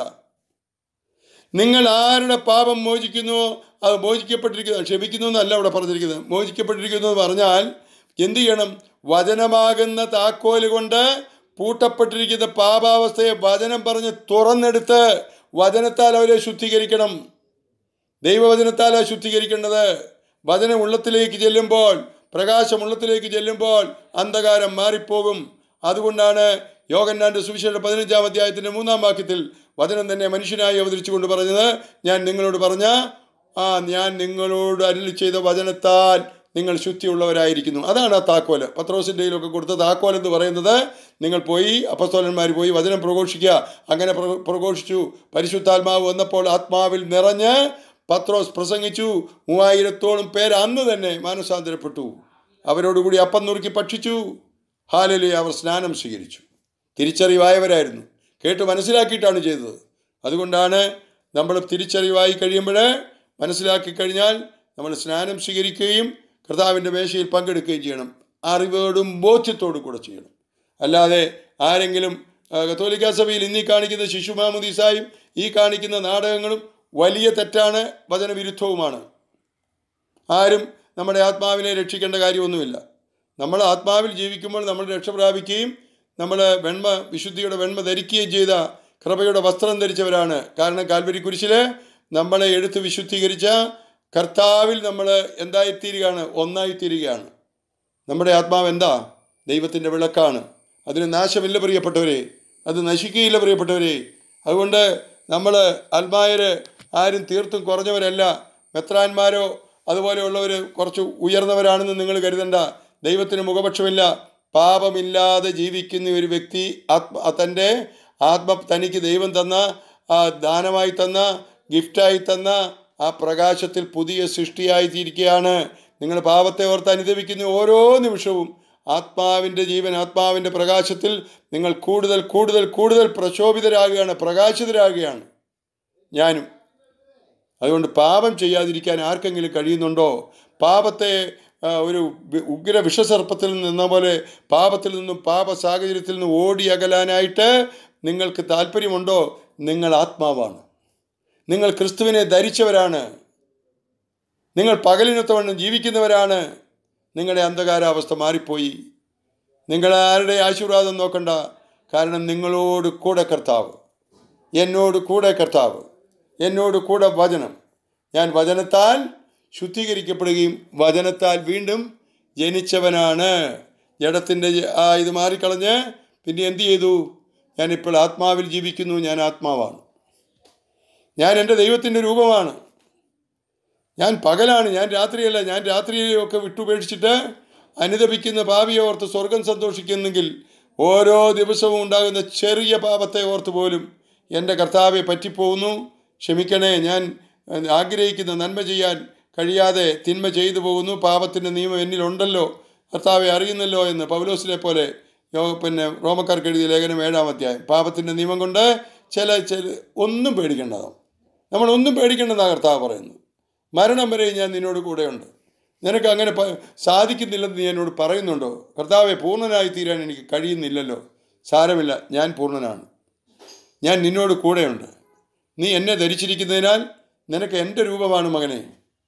നിങ്ങൾ ആരുടെ പാപം മോചിക്കുന്നുവോ അത് മോചിക്കപ്പെട്ടിരിക്കുന്നു ക്ഷമിക്കുന്നു എന്നല്ല അവിടെ പറഞ്ഞിരിക്കുന്നത് മോചിക്കപ്പെട്ടിരിക്കുന്നു എന്ന് പറഞ്ഞാൽ എന്ത് ചെയ്യണം വചനമാകുന്ന താക്കോല് കൊണ്ട് പൂട്ടപ്പെട്ടിരിക്കുന്ന പാപാവസ്ഥയെ വചനം പറഞ്ഞ് തുറന്നെടുത്ത് വചനത്താൽ അവരെ ശുദ്ധീകരിക്കണം ദൈവവചനത്താലാ ശുദ്ധീകരിക്കേണ്ടത് വചനം ഉള്ളത്തിലേക്ക് ചെല്ലുമ്പോൾ പ്രകാശം ഉള്ളത്തിലേക്ക് ചെല്ലുമ്പോൾ അന്ധകാരം മാറിപ്പോകും അതുകൊണ്ടാണ് യോഗന്നാൻ്റെ സുവിശേഷ പതിനഞ്ചാം അധ്യായത്തിൻ്റെ മൂന്നാം വാക്യത്തിൽ വചനം തന്നെ മനുഷ്യനായി അവതരിച്ചുകൊണ്ട് പറഞ്ഞത് ഞാൻ നിങ്ങളോട് പറഞ്ഞ ആ ഞാൻ നിങ്ങളോട് അരുളി ചെയ്ത വചനത്താൽ നിങ്ങൾ ശുദ്ധിയുള്ളവരായിരിക്കുന്നു അതാണ് ആ താക്കോല് പത്രോസിൻ്റെ കയ്യിലൊക്കെ കൊടുത്ത താക്കോൽ എന്ന് പറയുന്നത് നിങ്ങൾ പോയി അപ്പസ്തോലന്മാർ പോയി വചനം പ്രഘോഷിക്കുക അങ്ങനെ പ്ര- പ്രഘോഷിച്ചു പരിശുദ്ധാത്മാവ് വന്നപ്പോൾ ആത്മാവിൽ നിറഞ്ഞ് പത്രോസ് പ്രസംഗിച്ചു മൂവായിരത്തോളം പേര് അന്ന് തന്നെ മാനസാന്തരപ്പെട്ടു അവരോടുകൂടി അപ്പം നുറുക്കി ഭക്ഷിച്ചു ഹാലലി അവർ സ്നാനം സ്വീകരിച്ചു തിരിച്ചറിവായവരായിരുന്നു കേട്ട് മനസ്സിലാക്കിയിട്ടാണ് ചെയ്തത് അതുകൊണ്ടാണ് നമ്മൾ തിരിച്ചറിവായി കഴിയുമ്പോൾ മനസ്സിലാക്കി കഴിഞ്ഞാൽ നമ്മൾ സ്നാനം സ്വീകരിക്കുകയും കർത്താവിൻ്റെ മേശയിൽ പങ്കെടുക്കുകയും ചെയ്യണം അറിവോടും ബോധ്യത്തോടും കൂടെ ചെയ്യണം അല്ലാതെ ആരെങ്കിലും ആ, കത്തോലിക്ക സഭയിൽ ഇന്നീ കാണിക്കുന്ന ശിശുമാമുദീസായും ഈ കാണിക്കുന്ന നാടകങ്ങളും വലിയ തെറ്റാണ് വചനവിരുദ്ധവുമാണ് ആരും നമ്മുടെ ആത്മാവിനെ രക്ഷിക്കേണ്ട കാര്യമൊന്നുമില്ല നമ്മൾ ആത്മാവിൽ ജീവിക്കുമ്പോൾ നമ്മൾ രക്ഷ പ്രാപിക്കുകയും നമ്മൾ വെണ്മ വിശുദ്ധിയുടെ വെണ്മ ധരിക്കുകയും ചെയ്ത കൃപയുടെ വസ്ത്രം ധരിച്ചവരാണ് കാരണം കാൽവരി കുരിശിൽ നമ്മളെ എടുത്ത് വിശുദ്ധീകരിച്ച കർത്താവിൽ നമ്മൾ എന്തായിത്തീരുകയാണ് ഒന്നായിത്തീരുകയാണ് നമ്മുടെ ആത്മാവ് എന്താ ദൈവത്തിൻ്റെ വിളക്കാണ് അതിന് നാശമില്ല പ്രിയപ്പെട്ടവരെ അത് നശിക്കുകയില്ല പ്രിയപ്പെട്ടവരെ അതുകൊണ്ട് നമ്മൾ അൽമായർ ആരും തീർത്തും കുറഞ്ഞവരല്ല മെത്രാന്മാരോ അതുപോലെയുള്ളവർ കുറച്ച് ഉയർന്നവരാണെന്ന് നിങ്ങൾ കരുതണ്ട ദൈവത്തിന് മുഖപക്ഷമില്ല പാപമില്ലാതെ ജീവിക്കുന്ന ഒരു വ്യക്തി ആത്മ തൻ്റെ ആത്മ തനിക്ക് ദൈവം തന്ന ആ ദാനമായി തന്ന ഗിഫ്റ്റായി തന്ന ആ പ്രകാശത്തിൽ പുതിയ സൃഷ്ടിയായി തീരുകയാണ് നിങ്ങൾ പാപത്തെ ഓർത്ത് അനുദവിക്കുന്ന ഓരോ നിമിഷവും ആത്മാവിൻ്റെ ജീവൻ ആത്മാവിൻ്റെ പ്രകാശത്തിൽ നിങ്ങൾ കൂടുതൽ കൂടുതൽ കൂടുതൽ പ്രശോഭിതരാകുകയാണ് പ്രകാശിതരാകുകയാണ് ഞാനും അതുകൊണ്ട് പാപം ചെയ്യാതിരിക്കാൻ ആർക്കെങ്കിലും കഴിയുന്നുണ്ടോ പാപത്തെ ആ, ഒരു വി- ഉഗ്ര വിഷസർപ്പത്തിൽ നിന്ന പോലെ പാപത്തിൽ നിന്നും പാപ സാഹചര്യത്തിൽ നിന്നും ഓടി അകലാനായിട്ട് നിങ്ങൾക്ക് താല്പര്യമുണ്ടോ നിങ്ങൾ ആത്മാവാണ് നിങ്ങൾ ക്രിസ്തുവിനെ ധരിച്ചവരാണ് നിങ്ങൾ പകലിനൊത്തവണ്ണം ജീവിക്കുന്നവരാണ് നിങ്ങളുടെ അന്ധകാരാവസ്ഥ മാറിപ്പോയി നിങ്ങൾ ആരുടെ ആശീർവാദം നോക്കണ്ട കാരണം നിങ്ങളോട് കൂടെ കർത്താവ് എന്നോട് കൂടെ കർത്താവ് എന്നോട് കൂടെ വചനം ഞാൻ വചനത്താൽ ശുദ്ധീകരിക്കപ്പെടുകയും വചനത്താൽ വീണ്ടും ജനിച്ചവനാണ് ജഡത്തിൻ്റെ ആ ഇത് മാറിക്കളഞ്ഞ് പിന്നെ എന്ത് ചെയ്തു ഞാനിപ്പോൾ ആത്മാവിൽ ജീവിക്കുന്നു ഞാൻ ആത്മാവാണ് ഞാൻ എൻ്റെ ദൈവത്തിൻ്റെ രൂപമാണ് ഞാൻ പകലാണ് ഞാൻ രാത്രിയല്ല ഞാൻ രാത്രിയൊക്കെ വിട്ടുപേക്ഷിച്ചിട്ട് അനുദപിക്കുന്ന പാപിയെ ഓർത്ത് സ്വർഗം സന്തോഷിക്കുന്നെങ്കിൽ ഓരോ ദിവസവും ഉണ്ടാകുന്ന ചെറിയ പാപത്തെ ഓർത്ത് പോലും എൻ്റെ കർത്താവെ പറ്റിപ്പോകുന്നു ക്ഷമിക്കണേ ഞാൻ ഏഹ്, ആഗ്രഹിക്കുന്ന നന്മ ചെയ്യാൻ കഴിയാതെ തിന്മ ചെയ്തു പോകുന്നു പാപത്തിൻ്റെ നിയമം എന്നിലുണ്ടല്ലോ കർത്താവെ അറിയുന്നല്ലോ എന്ന് പൗലോസിനെ പോലെ യോ പിന്നെ റോമക്കാർക്ക് എഴുതിയ ലേഖനം ഏഴാം അധ്യായം പാപത്തിൻ്റെ നിയമം കൊണ്ട് ചില ചില ഒന്നും പേടിക്കേണ്ടതാണ് നമ്മളൊന്നും പേടിക്കേണ്ടെന്നാണ് കർത്താവ് പറയുന്നത് മരണം വരെ ഞാൻ നിന്നോട് കൂടെയുണ്ട് നിനക്ക് അങ്ങനെ പ- സാധിക്കുന്നില്ലെന്ന് നീ എന്നോട് പറയുന്നുണ്ടോ കർത്താവെ പൂർണ്ണനായി തീരാൻ എനിക്ക് കഴിയുന്നില്ലല്ലോ സാരമില്ല ഞാൻ പൂർണ്ണനാണ് ഞാൻ നിന്നോട് കൂടെയുണ്ട് നീ എന്നെ ധരിച്ചിരിക്കുന്നതിനാൽ നിനക്ക് എൻ്റെ രൂപമാണ് മകനെ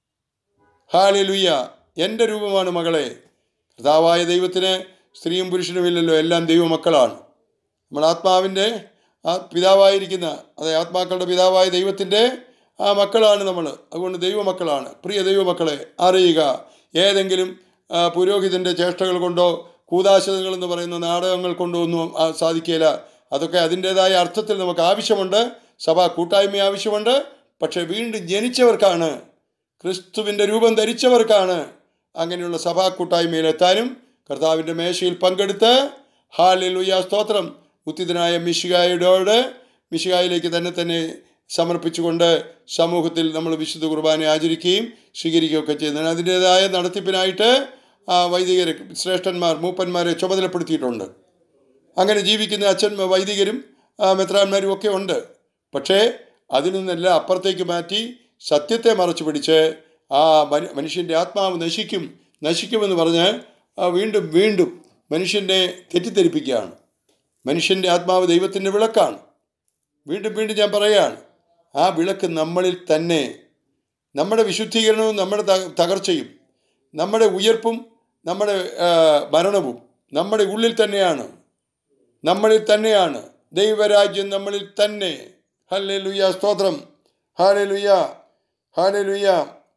ഹാലി ലുയ്യ എൻ്റെ രൂപമാണ് മകളെ കർത്താവായ ദൈവത്തിന് സ്ത്രീയും പുരുഷനുമില്ലല്ലോ എല്ലാം ദൈവമക്കളാണ് നമ്മൾ ആത്മാവിൻ്റെ ആ പിതാവായിരിക്കുന്ന അതെ ആത്മാക്കളുടെ പിതാവായ ദൈവത്തിൻ്റെ ആ മക്കളാണ് നമ്മൾ അതുകൊണ്ട് ദൈവമക്കളാണ് പ്രിയ ദൈവമക്കളെ അറിയുക ഏതെങ്കിലും ആ, പുരോഹിതൻ്റെ ചേഷ്ടകൾ കൊണ്ടോ കൂതാശകൾ എന്ന് പറയുന്ന നാടകങ്ങൾ കൊണ്ടോ ഒന്നും ആ, സാധിക്കില്ല അതൊക്കെ അതിൻ്റേതായ അർത്ഥത്തിൽ നമുക്ക് ആവശ്യമുണ്ട് സഭാ കൂട്ടായ്മ ആവശ്യമുണ്ട് പക്ഷേ വീണ്ടും ജനിച്ചവർക്കാണ് ക്രിസ്തുവിൻ്റെ രൂപം ധരിച്ചവർക്കാണ് അങ്ങനെയുള്ള സഭാ കൂട്ടായ്മയിലെത്താനും കർത്താവിൻ്റെ മേശയിൽ പങ്കെടുത്ത് ഹാലിലുയ സ്തോത്രം ഉത്തിതനായ മിശികായോട് മിശികായിലേക്ക് തന്നെ തന്നെ സമർപ്പിച്ചുകൊണ്ട് സമൂഹത്തിൽ നമ്മൾ വിശുദ്ധ കുർബാന ആചരിക്കുകയും സ്വീകരിക്കുകയൊക്കെ ചെയ്യുന്നതാണ് അതിൻ്റേതായ നടത്തിപ്പിനായിട്ട് ആ വൈദികർ ശ്രേഷ്ഠന്മാർ മൂപ്പന്മാരെ ചുമതലപ്പെടുത്തിയിട്ടുണ്ട് അങ്ങനെ ജീവിക്കുന്ന അച്ഛൻ വൈദികരും ആ, മെത്രാന്മാരും ഒക്കെ ഉണ്ട് പക്ഷേ അതിൽ നിന്നെല്ലാം അപ്പുറത്തേക്ക് മാറ്റി സത്യത്തെ മറച്ചു പിടിച്ച് ആ മനു- മനുഷ്യൻ്റെ ആത്മാവ് നശിക്കും നശിക്കുമെന്ന് പറഞ്ഞ് ആ, വീണ്ടും വീണ്ടും മനുഷ്യനെ തെറ്റിദ്ധരിപ്പിക്കുകയാണ് മനുഷ്യൻ്റെ ആത്മാവ് ദൈവത്തിൻ്റെ വിളക്കാണ് വീണ്ടും വീണ്ടും ഞാൻ പറയുകയാണ് ആ വിളക്ക് നമ്മളിൽ തന്നെ നമ്മുടെ വിശുദ്ധീകരണവും നമ്മുടെ ത- തകർച്ചയും നമ്മുടെ ഉയർപ്പും നമ്മുടെ ആ, മരണവും നമ്മുടെ ഉള്ളിൽ തന്നെയാണ് നമ്മളിൽ തന്നെയാണ് ദൈവരാജ്യം നമ്മളിൽ തന്നെ ഹല്ലേ ലുയ്യ സ്തോത്രം ഹാലെ ലുയ്യ ഹാലെ ലുയ്യ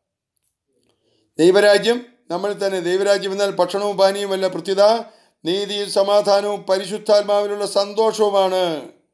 ദൈവരാജ്യം നമ്മളിൽ തന്നെ ദൈവരാജ്യം എന്നാൽ ഭക്ഷണവും പാനീയവുമല്ല പ്രത്യുത നീതിയും സമാധാനവും പരിശുദ്ധാത്മാവിലുള്ള സന്തോഷവുമാണ്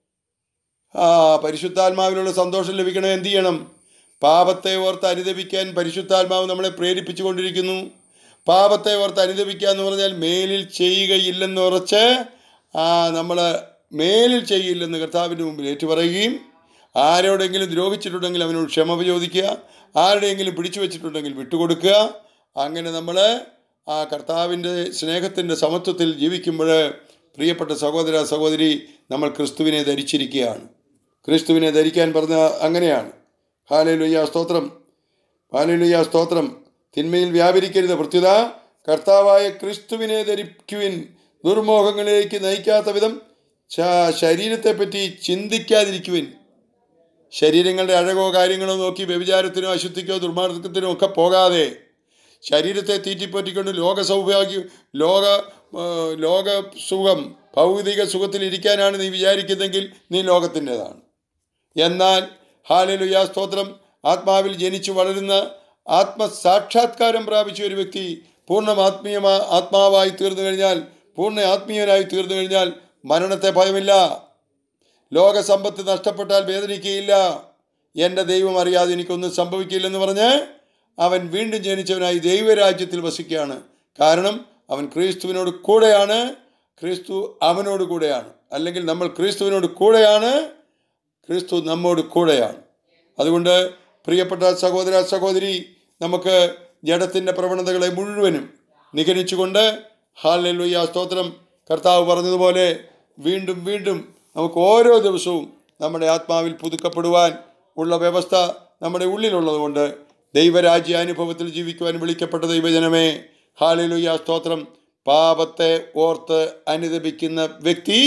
ആ പരിശുദ്ധാത്മാവിലുള്ള സന്തോഷം ലഭിക്കണം എന്ത് ചെയ്യണം പാപത്തെ ഓർത്ത് അനുദപിക്കാൻ പരിശുദ്ധാത്മാവ് നമ്മളെ പ്രേരിപ്പിച്ചുകൊണ്ടിരിക്കുന്നു പാപത്തെ ഓർത്ത് അനുദപിക്കുക എന്ന് പറഞ്ഞാൽ മേലിൽ ചെയ്യുകയില്ലെന്ന് ഉറച്ച് ആ നമ്മൾ മേലിൽ ചെയ്യില്ലെന്ന് കർത്താവിൻ്റെ മുമ്പിൽ ഏറ്റുപറയുകയും ആരോടെങ്കിലും ദ്രോഹിച്ചിട്ടുണ്ടെങ്കിൽ അവനോട് ക്ഷമ ചോദിക്കുക ആരുടെയെങ്കിലും പിടിച്ചു വെച്ചിട്ടുണ്ടെങ്കിൽ വിട്ടുകൊടുക്കുക അങ്ങനെ നമ്മൾ ആ കർത്താവിൻ്റെ സ്നേഹത്തിൻ്റെ സമത്വത്തിൽ ജീവിക്കുമ്പോൾ പ്രിയപ്പെട്ട സഹോദര സഹോദരി നമ്മൾ ക്രിസ്തുവിനെ ധരിച്ചിരിക്കുകയാണ് ക്രിസ്തുവിനെ ധരിക്കാൻ പറഞ്ഞ അങ്ങനെയാണ് ഹാലലുയ്യ സ്തോത്രം ഹാലലുയ്യ സ്തോത്രം തിന്മയിൽ വ്യാപരിക്കരുത് പ്രത്യുത കർത്താവായ ക്രിസ്തുവിനെ ധരിക്കുവിൻ ദുർമോഹങ്ങളിലേക്ക് നയിക്കാത്ത വിധം ശ- ശരീരത്തെപ്പറ്റി ചിന്തിക്കാതിരിക്കുവിൻ ശരീരങ്ങളുടെ അഴകോ കാര്യങ്ങളോ നോക്കി വ്യഭിചാരത്തിനോ അശുദ്ധിക്കോ ദുർമാർഗത്തിനോ ഒക്കെ പോകാതെ ശരീരത്തെ തീറ്റിപ്പറ്റിക്കൊണ്ട് ലോക സൗഭാഗ്യം ലോക ആ, ലോക സുഖം ഭൗതിക സുഖത്തിൽ ഇരിക്കാനാണ് നീ വിചാരിക്കുന്നതെങ്കിൽ നീ ലോകത്തിൻ്റെതാണ് എന്നാൽ ഹാലലുയാ സ്തോത്രം ആത്മാവിൽ ജനിച്ചു വളരുന്ന ആത്മസാക്ഷാത്കാരം പ്രാപിച്ച ഒരു വ്യക്തി പൂർണ്ണ ആത്മീയമാ ആത്മാവായി തീർന്നു കഴിഞ്ഞാൽ പൂർണ്ണ ആത്മീയനായി തീർന്നു കഴിഞ്ഞാൽ മരണത്തെ ഭയമില്ല ലോകസമ്പത്ത് നഷ്ടപ്പെട്ടാൽ വേദനിക്കുകയില്ല എൻ്റെ ദൈവം അറിയാതെ എനിക്കൊന്നും സംഭവിക്കില്ലെന്ന് പറഞ്ഞ് അവൻ വീണ്ടും ജനിച്ചവനായി ദൈവരാജ്യത്തിൽ വസിക്കുകയാണ് കാരണം അവൻ ക്രിസ്തുവിനോട് കൂടെയാണ് ക്രിസ്തു അവനോട് കൂടെയാണ് അല്ലെങ്കിൽ നമ്മൾ ക്രിസ്തുവിനോട് കൂടെയാണ് ക്രിസ്തു നമ്മോട് കൂടെയാണ് അതുകൊണ്ട് പ്രിയപ്പെട്ട സഹോദര സഹോദരി നമുക്ക് ജഡത്തിൻ്റെ പ്രവണതകളെ മുഴുവനും നിഗണിച്ചുകൊണ്ട് ഹാലെല്ലുയ്യ സ്തോത്രം കർത്താവ് പറഞ്ഞതുപോലെ വീണ്ടും വീണ്ടും നമുക്ക് ഓരോ ദിവസവും നമ്മുടെ ആത്മാവിൽ പുതുക്കപ്പെടുവാൻ ഉള്ള വ്യവസ്ഥ നമ്മുടെ ഉള്ളിലുള്ളതുകൊണ്ട് ദൈവരാജ്യ അനുഭവത്തിൽ ജീവിക്കുവാൻ വിളിക്കപ്പെട്ട ദൈവജനമേ ഹാലെലുയ്യ സ്തോത്രം പാപത്തെ ഓർത്ത് അനുദപിക്കുന്ന വ്യക്തി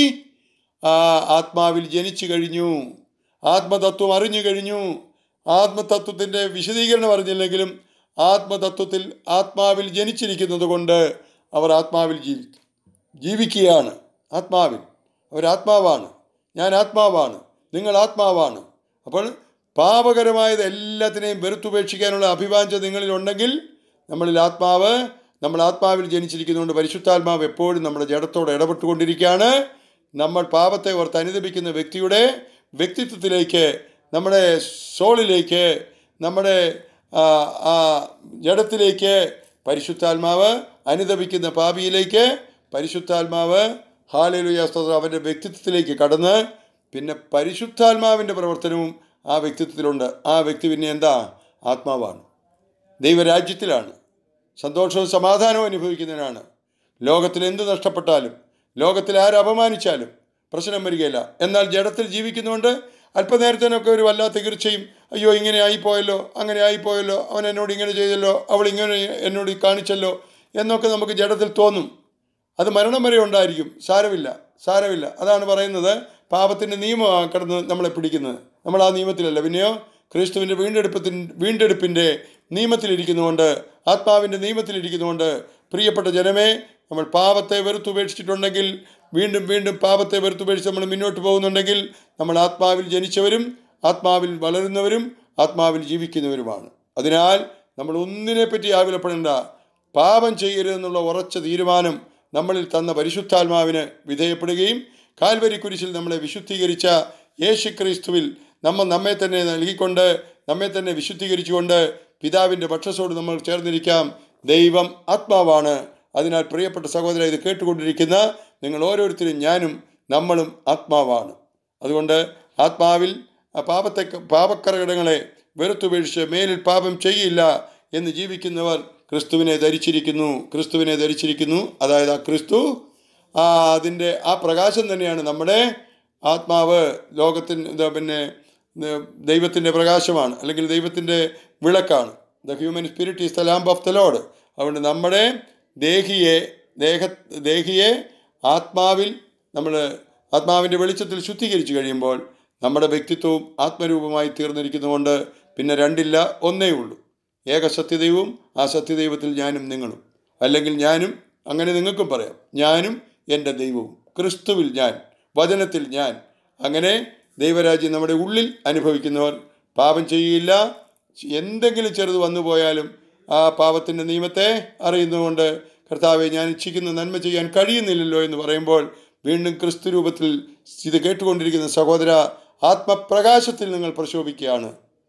ആ ആത്മാവിൽ ജനിച്ചു കഴിഞ്ഞു ആത്മതത്വം അറിഞ്ഞു കഴിഞ്ഞു ആത്മതത്വത്തിൻ്റെ വിശദീകരണം അറിഞ്ഞില്ലെങ്കിലും ആത്മതത്വത്തിൽ ആത്മാവിൽ ജനിച്ചിരിക്കുന്നത് കൊണ്ട് അവർ ആത്മാവിൽ ജീവിക്കും ജീവിക്കുകയാണ് ആത്മാവിൽ അവർ ആത്മാവാണ് ഞാൻ ആത്മാവാണ് നിങ്ങൾ ആത്മാവാണ് അപ്പോൾ പാപകരമായത് എല്ലാത്തിനെയും വെറുത്തുപേക്ഷിക്കാനുള്ള അഭിവാഞ്ച നിങ്ങളിലുണ്ടെങ്കിൽ നമ്മളിൽ ആത്മാവ് നമ്മൾ ആത്മാവിൽ ജനിച്ചിരിക്കുന്നതുകൊണ്ട് പരിശുദ്ധാത്മാവ് എപ്പോഴും നമ്മുടെ ജഡത്തോട് ഇടപെട്ടുകൊണ്ടിരിക്കുകയാണ് നമ്മൾ പാപത്തെ ഓർത്ത് അനുദപിക്കുന്ന വ്യക്തിയുടെ വ്യക്തിത്വത്തിലേക്ക് നമ്മുടെ സോളിലേക്ക് നമ്മുടെ ആ, ആ ജഡത്തിലേക്ക് പരിശുദ്ധാത്മാവ് അനുദപിക്കുന്ന പാപിയിലേക്ക് പരിശുദ്ധാത്മാവ് ഹാലലുയ സ്തോത്രം അവൻ്റെ വ്യക്തിത്വത്തിലേക്ക് കടന്ന് പിന്നെ പരിശുദ്ധാത്മാവിൻ്റെ പ്രവർത്തനവും ആ വ്യക്തിത്വത്തിലുണ്ട് ആ വ്യക്തി പിന്നെ എന്താ ആത്മാവാണ് ദൈവരാജ്യത്തിലാണ് സന്തോഷവും സമാധാനവും അനുഭവിക്കുന്നതിനാണ് ലോകത്തിൽ എന്ത് നഷ്ടപ്പെട്ടാലും ലോകത്തിൽ ആര് അപമാനിച്ചാലും പ്രശ്നം വരികയില്ല എന്നാൽ ജഡത്തിൽ ജീവിക്കുന്നതുകൊണ്ട് അല്പനേരത്തിനൊക്കെ ഒരു വല്ലാത്ത തീർച്ചയും അയ്യോ ഇങ്ങനെ ആയിപ്പോയല്ലോ അങ്ങനെ ആയിപ്പോയല്ലോ അവൻ എന്നോട് ഇങ്ങനെ ചെയ്തല്ലോ അവൾ ഇങ്ങനെ എന്നോട് കാണിച്ചല്ലോ എന്നൊക്കെ നമുക്ക് ജഡത്തിൽ തോന്നും അത് മരണം വരെ ഉണ്ടായിരിക്കും സാരമില്ല സാരമില്ല അതാണ് പറയുന്നത് പാപത്തിൻ്റെ നിയമമാണ് കിടന്ന് നമ്മളെ പിടിക്കുന്നത് നമ്മൾ ആ നിയമത്തിലല്ല പിന്നെയോ ക്രിസ്തുവിൻ്റെ വീണ്ടെടുപ്പത്തിൻ വീണ്ടെടുപ്പിൻ്റെ നിയമത്തിലിരിക്കുന്നുകൊണ്ട് ആത്മാവിൻ്റെ നിയമത്തിലിരിക്കുന്നുകൊണ്ട് പ്രിയപ്പെട്ട ജനമേ നമ്മൾ പാപത്തെ വെറുത്തുപേക്ഷിച്ചിട്ടുണ്ടെങ്കിൽ വീണ്ടും വീണ്ടും പാപത്തെ വെറുത്തുപേക്ഷിച്ച് നമ്മൾ മുന്നോട്ട് പോകുന്നുണ്ടെങ്കിൽ നമ്മൾ ആത്മാവിൽ ജനിച്ചവരും ആത്മാവിൽ വളരുന്നവരും ആത്മാവിൽ ജീവിക്കുന്നവരുമാണ് അതിനാൽ നമ്മൾ ഒന്നിനെപ്പറ്റി ആകുലപ്പെടേണ്ട പാപം ചെയ്യരുതെന്നുള്ള ഉറച്ച തീരുമാനം നമ്മളിൽ തന്ന പരിശുദ്ധാത്മാവിന് വിധേയപ്പെടുകയും കാൽവരി കുരിശിൽ നമ്മളെ വിശുദ്ധീകരിച്ച യേശു ക്രിസ്തുവിൽ നമ്മൾ നമ്മെ തന്നെ നൽകിക്കൊണ്ട് നമ്മെ തന്നെ വിശുദ്ധീകരിച്ചുകൊണ്ട് പിതാവിൻ്റെ പക്ഷസോട് നമ്മൾ ചേർന്നിരിക്കാം ദൈവം ആത്മാവാണ് അതിനാൽ പ്രിയപ്പെട്ട സഹോദര ഇത് കേട്ടുകൊണ്ടിരിക്കുന്ന നിങ്ങൾ ഓരോരുത്തരും ഞാനും നമ്മളും ആത്മാവാണ് അതുകൊണ്ട് ആത്മാവിൽ ആ പാപത്തെ പാപക്കറകടങ്ങളെ വെറുത്തുപേക്ഷിച്ച് മേലിൽ പാപം ചെയ്യില്ല എന്ന് ജീവിക്കുന്നവർ ക്രിസ്തുവിനെ ധരിച്ചിരിക്കുന്നു ക്രിസ്തുവിനെ ധരിച്ചിരിക്കുന്നു അതായത് ആ ക്രിസ്തു ആ അതിൻ്റെ ആ പ്രകാശം തന്നെയാണ് നമ്മുടെ ആത്മാവ് ലോകത്തിന് ഇത് പിന്നെ ദൈവത്തിൻ്റെ പ്രകാശമാണ് അല്ലെങ്കിൽ ദൈവത്തിൻ്റെ വിളക്കാണ് the human spirit is the lamp of the lord അതുകൊണ്ട് നമ്മുടെ ദേഹിയെ ദേഹ ദേഹിയെ ആത്മാവിൽ നമ്മൾ ആത്മാവിൻ്റെ വെളിച്ചത്തിൽ ശുദ്ധീകരിച്ചു കഴിയുമ്പോൾ നമ്മുടെ വ്യക്തിത്വവും ആത്മരൂപമായി തീർന്നിരിക്കുന്നതുകൊണ്ട് പിന്നെ രണ്ടില്ല ഒന്നേ ഉള്ളൂ ഏക സത്യദൈവവും ആ സത്യദൈവത്തിൽ ഞാനും നിങ്ങളും അല്ലെങ്കിൽ ഞാനും അങ്ങനെ നിങ്ങൾക്കും പറയാം ഞാനും എൻ്റെ ദൈവവും ക്രിസ്തുവിൽ ഞാൻ വചനത്തിൽ ഞാൻ അങ്ങനെ ദൈവരാജ്യം നമ്മുടെ ഉള്ളിൽ അനുഭവിക്കുന്നവർ പാപം ചെയ്യുകയില്ല എന്തെങ്കിലും ചെറുത് വന്നു പോയാലും ആ പാപത്തിൻ്റെ നിയമത്തെ അറിയുന്നതുകൊണ്ട് കർത്താവെ ഞാൻ ഇച്ഛിക്കുന്ന നന്മ ചെയ്യാൻ കഴിയുന്നില്ലല്ലോ എന്ന് പറയുമ്പോൾ വീണ്ടും ക്രിസ്തു രൂപത്തിൽ ഇത് കേട്ടുകൊണ്ടിരിക്കുന്ന സഹോദര ആത്മപ്രകാശത്തിൽ നിങ്ങൾ പ്രശോഭിക്കുകയാണ്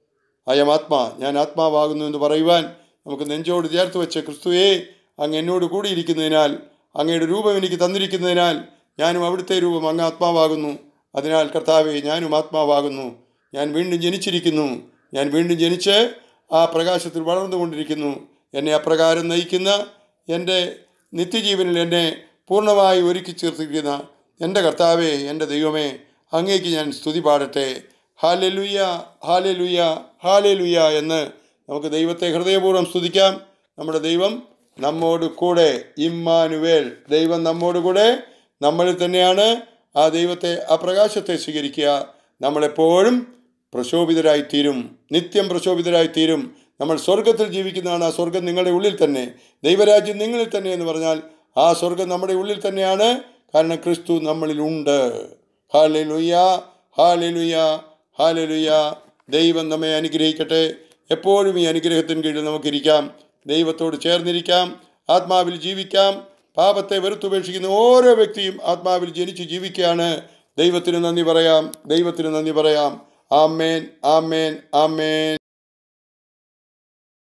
അയം ആത്മാ ഞാൻ ആത്മാവാകുന്നു എന്ന് പറയുവാൻ നമുക്ക് നെഞ്ചോട് ചേർത്ത് വെച്ച ക്രിസ്തുവേ അങ്ങ് എന്നോട് കൂടിയിരിക്കുന്നതിനാൽ അങ്ങയുടെ രൂപം എനിക്ക് തന്നിരിക്കുന്നതിനാൽ ഞാനും അവിടുത്തെ രൂപം അങ്ങ് ആത്മാവാകുന്നു അതിനാൽ കർത്താവെ ഞാനും ആത്മാവാകുന്നു ഞാൻ വീണ്ടും ജനിച്ചിരിക്കുന്നു ഞാൻ വീണ്ടും ജനിച്ച് ആ പ്രകാശത്തിൽ വളർന്നുകൊണ്ടിരിക്കുന്നു എന്നെ അപ്രകാരം നയിക്കുന്ന എൻ്റെ നിത്യജീവനിൽ എന്നെ പൂർണ്ണമായി ഒരുക്കി ചേർത്തിരിക്കുന്ന എൻ്റെ കർത്താവെ എൻ്റെ ദൈവമേ അങ്ങേക്ക് ഞാൻ സ്തുതി പാടട്ടെ ഹാലെലുയ്യ ഹാലെലുയ്യ ഹാലെലുയ്യ എന്ന് നമുക്ക് ദൈവത്തെ ഹൃദയപൂർവ്വം സ്തുതിക്കാം നമ്മുടെ ദൈവം നമ്മോട് കൂടെ ഇമ്മാനുവേൽ ദൈവം നമ്മോട് കൂടെ നമ്മളിൽ തന്നെയാണ് ആ ദൈവത്തെ ആ പ്രകാശത്തെ സ്വീകരിക്കുക നമ്മളെപ്പോഴും പ്രശോഭിതരായി തീരും നിത്യം പ്രശോഭിതരായി തീരും നമ്മൾ സ്വർഗത്തിൽ ജീവിക്കുന്നതാണ് ആ സ്വർഗം നിങ്ങളുടെ ഉള്ളിൽ തന്നെ ദൈവരാജ്യം നിങ്ങളിൽ തന്നെ എന്ന് പറഞ്ഞാൽ ആ സ്വർഗം നമ്മുടെ ഉള്ളിൽ തന്നെയാണ് കാരണം ക്രിസ്തു നമ്മളിൽ ഉണ്ട് ഹാലലുയ ഹാലലുയ ഹാലലുയ ദൈവം നമ്മെ അനുഗ്രഹിക്കട്ടെ എപ്പോഴും ഈ അനുഗ്രഹത്തിന് കീഴിൽ നമുക്കിരിക്കാം ദൈവത്തോട് ചേർന്നിരിക്കാം ആത്മാവിൽ ജീവിക്കാം പാപത്തെ വെറുത്തുപേക്ഷിക്കുന്ന ഓരോ വ്യക്തിയും ആത്മാവിൽ ജനിച്ച് ജീവിക്കുകയാണ് ദൈവത്തിന് നന്ദി പറയാം ദൈവത്തിന് നന്ദി പറയാം ആമേൻ ആമേൻ ആമേൻ